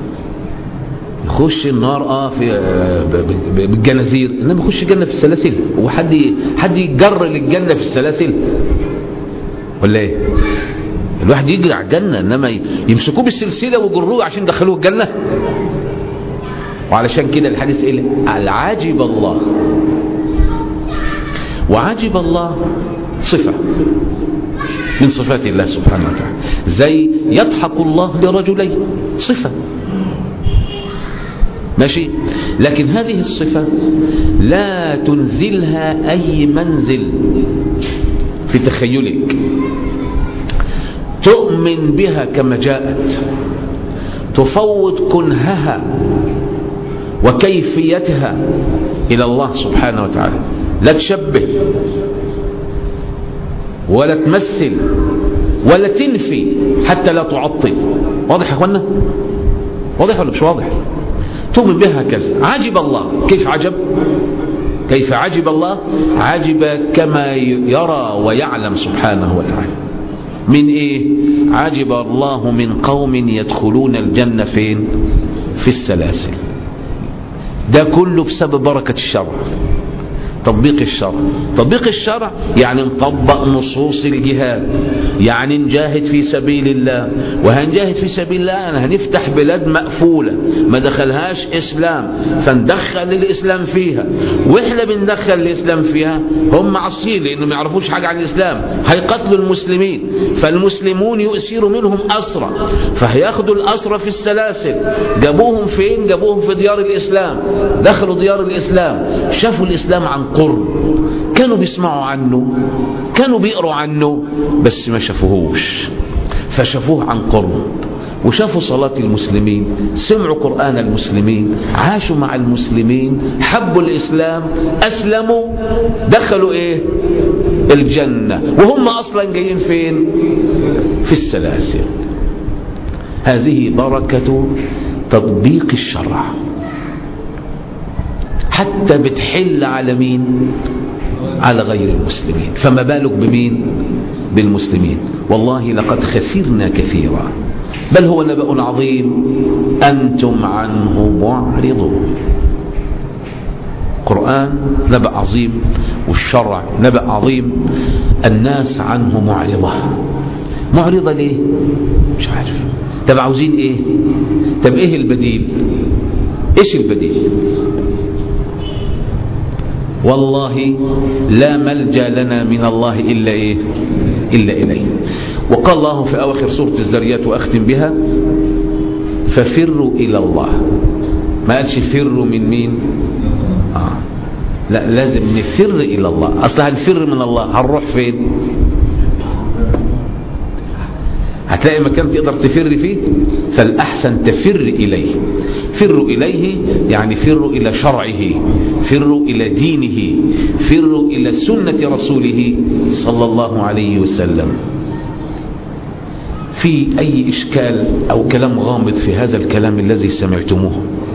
يخش النار اه في بالجنازير انما يخش الجنه في السلاسل وحد حد يجر للجنه في السلاسل ولا ايه الواحد يجري على الجنة انما يمسكوه بالسلسلة ويجروه عشان يدخلوه الجنة وعلشان كده الحديث ايه العاجب الله وعاجب الله صفة من صفات الله سبحانه وتعالى زي يضحك الله لرجلين صفة ماشي لكن هذه الصفة لا تنزلها أي منزل في تخيلك تؤمن بها كما جاءت تفوض كنهها وكيفيتها إلى الله سبحانه وتعالى لا تشبه ولا تمثل ولا تنفي حتى لا تعطل واضح يا اخوانا واضح ولا مش واضح تؤمن بها كذا عجب الله كيف عجب كيف عجب الله عجب كما يرى ويعلم سبحانه وتعالى من ايه عجب الله من قوم يدخلون الجنة فين في السلاسل ده كله بسبب بركة الشرع تطبيق الشرع تطبيق الشرع يعني نطبق نصوص الجهاد يعني نجاهد في سبيل الله وهنجاهد في سبيل الله يعني هنفتح بلاد مقفولة ما دخلهاش إسلام فندخل الإسلام فيها وإحنا بندخل الإسلام فيها هم عصيين لأنه ما يعرفوش حاجة عن الإسلام هيقتلوا المسلمين فالمسلمون يؤسروا منهم أسرى فهياخدوا الأسرى في السلاسل جابوهم فين جابوهم في ديار الإسلام دخلوا ديار الإسلام شافوا الإسلام عن قرب كانوا بيسمعوا عنه كانوا بيقروا عنه بس ما شافوهوش فشافوه عن قرب وشافوا صلاة المسلمين سمعوا قرآن المسلمين عاشوا مع المسلمين حبوا الإسلام أسلموا دخلوا إيه الجنة وهم أصلا جايين فين في السلاسل هذه بركة تطبيق الشرع حتى بتحل على مين على غير المسلمين فما بالك بمين بالمسلمين والله لقد خسرنا كثيرا بل هو نبأ عظيم أنتم عنه معرضون قرآن نبأ عظيم والشرع نبأ عظيم الناس عنه معرضة معرضة ليه مش عارف طب عاوزين ايه طب ايه البديل ايش البديل والله لا ملجا لنا من الله إلا إيه إلا إليه وقال الله في أواخر سورة الزريات وأختم بها ففروا إلى الله ما قالش فروا من مين آه. لا لازم نفر إلى الله أصل هنفر من الله هنروح فين هتلاقي مكان تقدر تفر فيه فالأحسن تفر إليه فروا إليه يعني فروا إلى شرعه فروا إلى دينه فروا إلى سنة رسوله صلى الله عليه وسلم في أي إشكال أو كلام غامض في هذا الكلام الذي سمعتموه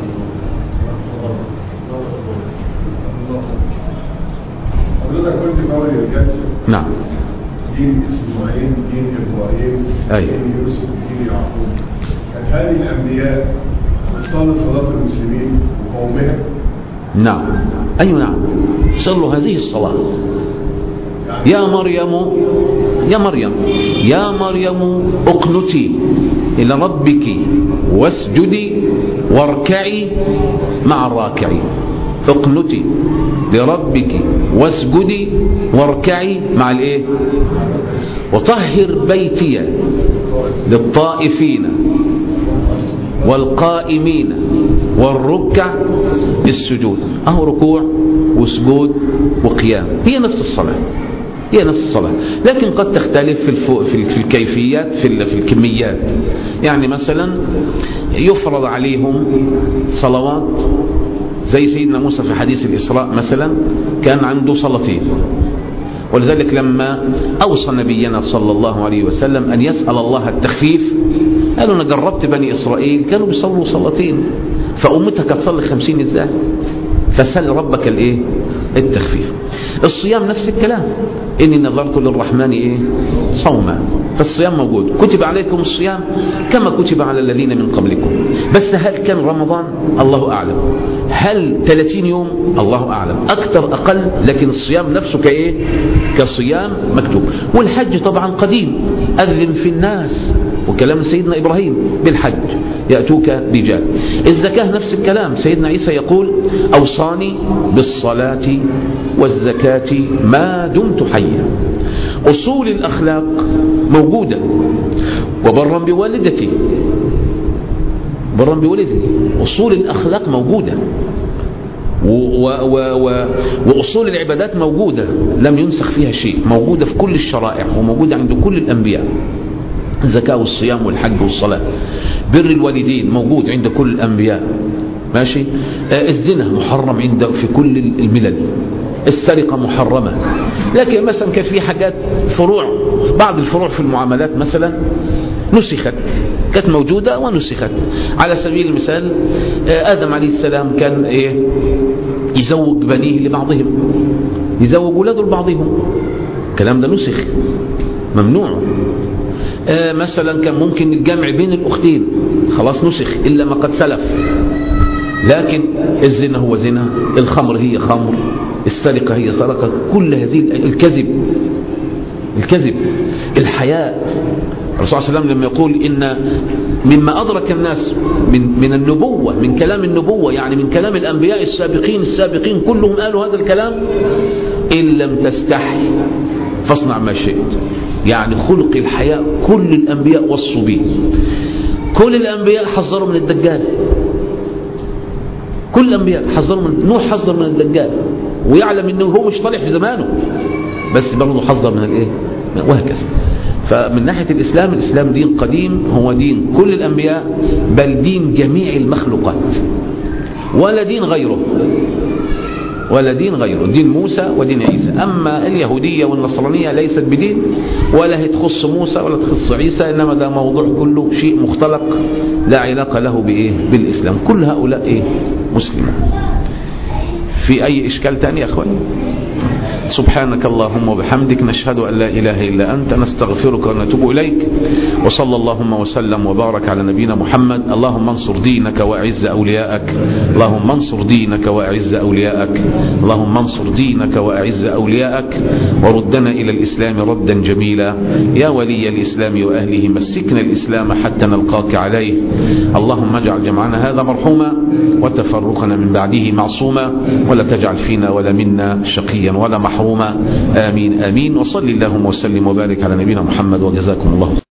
حضرتك قلت في اول الجلسه نعم دين اسماعيل دين ابراهيم أيوة. دين يوسف دين يعقوب كانت هذه الانبياء بتصلي صلاه المسلمين وقومها نعم أي نعم صلوا هذه الصلاة يعني يا مريم يا مريم يا مريم اقنتي إلى ربك واسجدي واركعي مع الراكعين اقنتي لربك واسجدي واركعي مع الايه وطهر بيتي للطائفين والقائمين والركع السجود اهو ركوع وسجود وقيام هي نفس الصلاه هي نفس الصلاة لكن قد تختلف في, الفو... في, ال- في الكيفيات في, ال... في الكميات يعني مثلا يفرض عليهم صلوات زي سيدنا موسى في حديث الإسراء مثلا كان عنده صلاتين ولذلك لما أوصى نبينا صلى الله عليه وسلم أن يسأل الله التخفيف قالوا أنا جربت بني إسرائيل كانوا بيصلوا صلاتين فأمتك تصلي خمسين إزاي فسأل ربك الإيه التخفيف الصيام نفس الكلام إني نظرت للرحمن إيه صوما فالصيام موجود كتب عليكم الصيام كما كتب على الذين من قبلكم بس هل كان رمضان الله أعلم هل 30 يوم الله أعلم أكثر أقل لكن الصيام نفسه كإيه كصيام مكتوب والحج طبعا قديم أذن في الناس وكلام سيدنا إبراهيم بالحج يأتوك رجال الزكاة نفس الكلام سيدنا عيسى يقول أوصاني بالصلاة والزكاة ما دمت حيا أصول الأخلاق موجودة وبرا بوالدتي برا بوالدتي أصول الأخلاق موجودة و و و و وأصول العبادات موجودة لم ينسخ فيها شيء موجودة في كل الشرائع وموجودة عند كل الأنبياء الزكاة والصيام والحج والصلاة بر الوالدين موجود عند كل الأنبياء ماشي آه الزنا محرم عند في كل الملل السرقة محرمة لكن مثلا كان في حاجات فروع بعض الفروع في المعاملات مثلا نسخت كانت موجودة ونسخت على سبيل المثال آه آدم عليه السلام كان إيه يزوج بنيه لبعضهم يزوج ولاده لبعضهم الكلام ده نسخ ممنوع آه مثلا كان ممكن الجمع بين الأختين خلاص نسخ إلا ما قد سلف لكن الزنا هو زنا الخمر هي خمر السرقة هي سرقة كل هذه الكذب الكذب الحياء الرسول صلى الله عليه وسلم لما يقول إن مما أدرك الناس من, من النبوة من كلام النبوة يعني من كلام الأنبياء السابقين السابقين كلهم قالوا هذا الكلام إن لم تستحي فاصنع ما شئت يعني خلق الحياء كل الأنبياء وصوا به كل الأنبياء حذروا من الدجال كل الأنبياء حذروا من نوح حذر من الدجال ويعلم انه هو مش طالع في زمانه بس برضه حذر من الايه وهكذا فمن ناحية الإسلام الإسلام دين قديم هو دين كل الأنبياء بل دين جميع المخلوقات ولا دين غيره ولا دين غيره دين موسى ودين عيسى أما اليهودية والنصرانية ليست بدين ولا هي تخص موسى ولا تخص عيسى إنما ده موضوع كله شيء مختلق لا علاقة له بإيه بالإسلام كل هؤلاء إيه مسلمون في أي إشكال تاني يا أخواني سبحانك اللهم وبحمدك نشهد أن لا إله إلا أنت نستغفرك ونتوب إليك وصلى اللهم وسلم وبارك على نبينا محمد اللهم انصر دينك وأعز أولياءك اللهم انصر دينك وأعز أولياءك اللهم انصر دينك وأعز أولياءك وردنا إلى الإسلام ردا جميلا يا ولي الإسلام وأهله مسكنا الإسلام حتى نلقاك عليه اللهم اجعل جمعنا هذا مرحوما وتفرقنا من بعده معصوما ولا تجعل فينا ولا منا شقيا ولا محروما آمين آمين وصل اللهم وسلم وبارك على نبينا محمد وجزاكم الله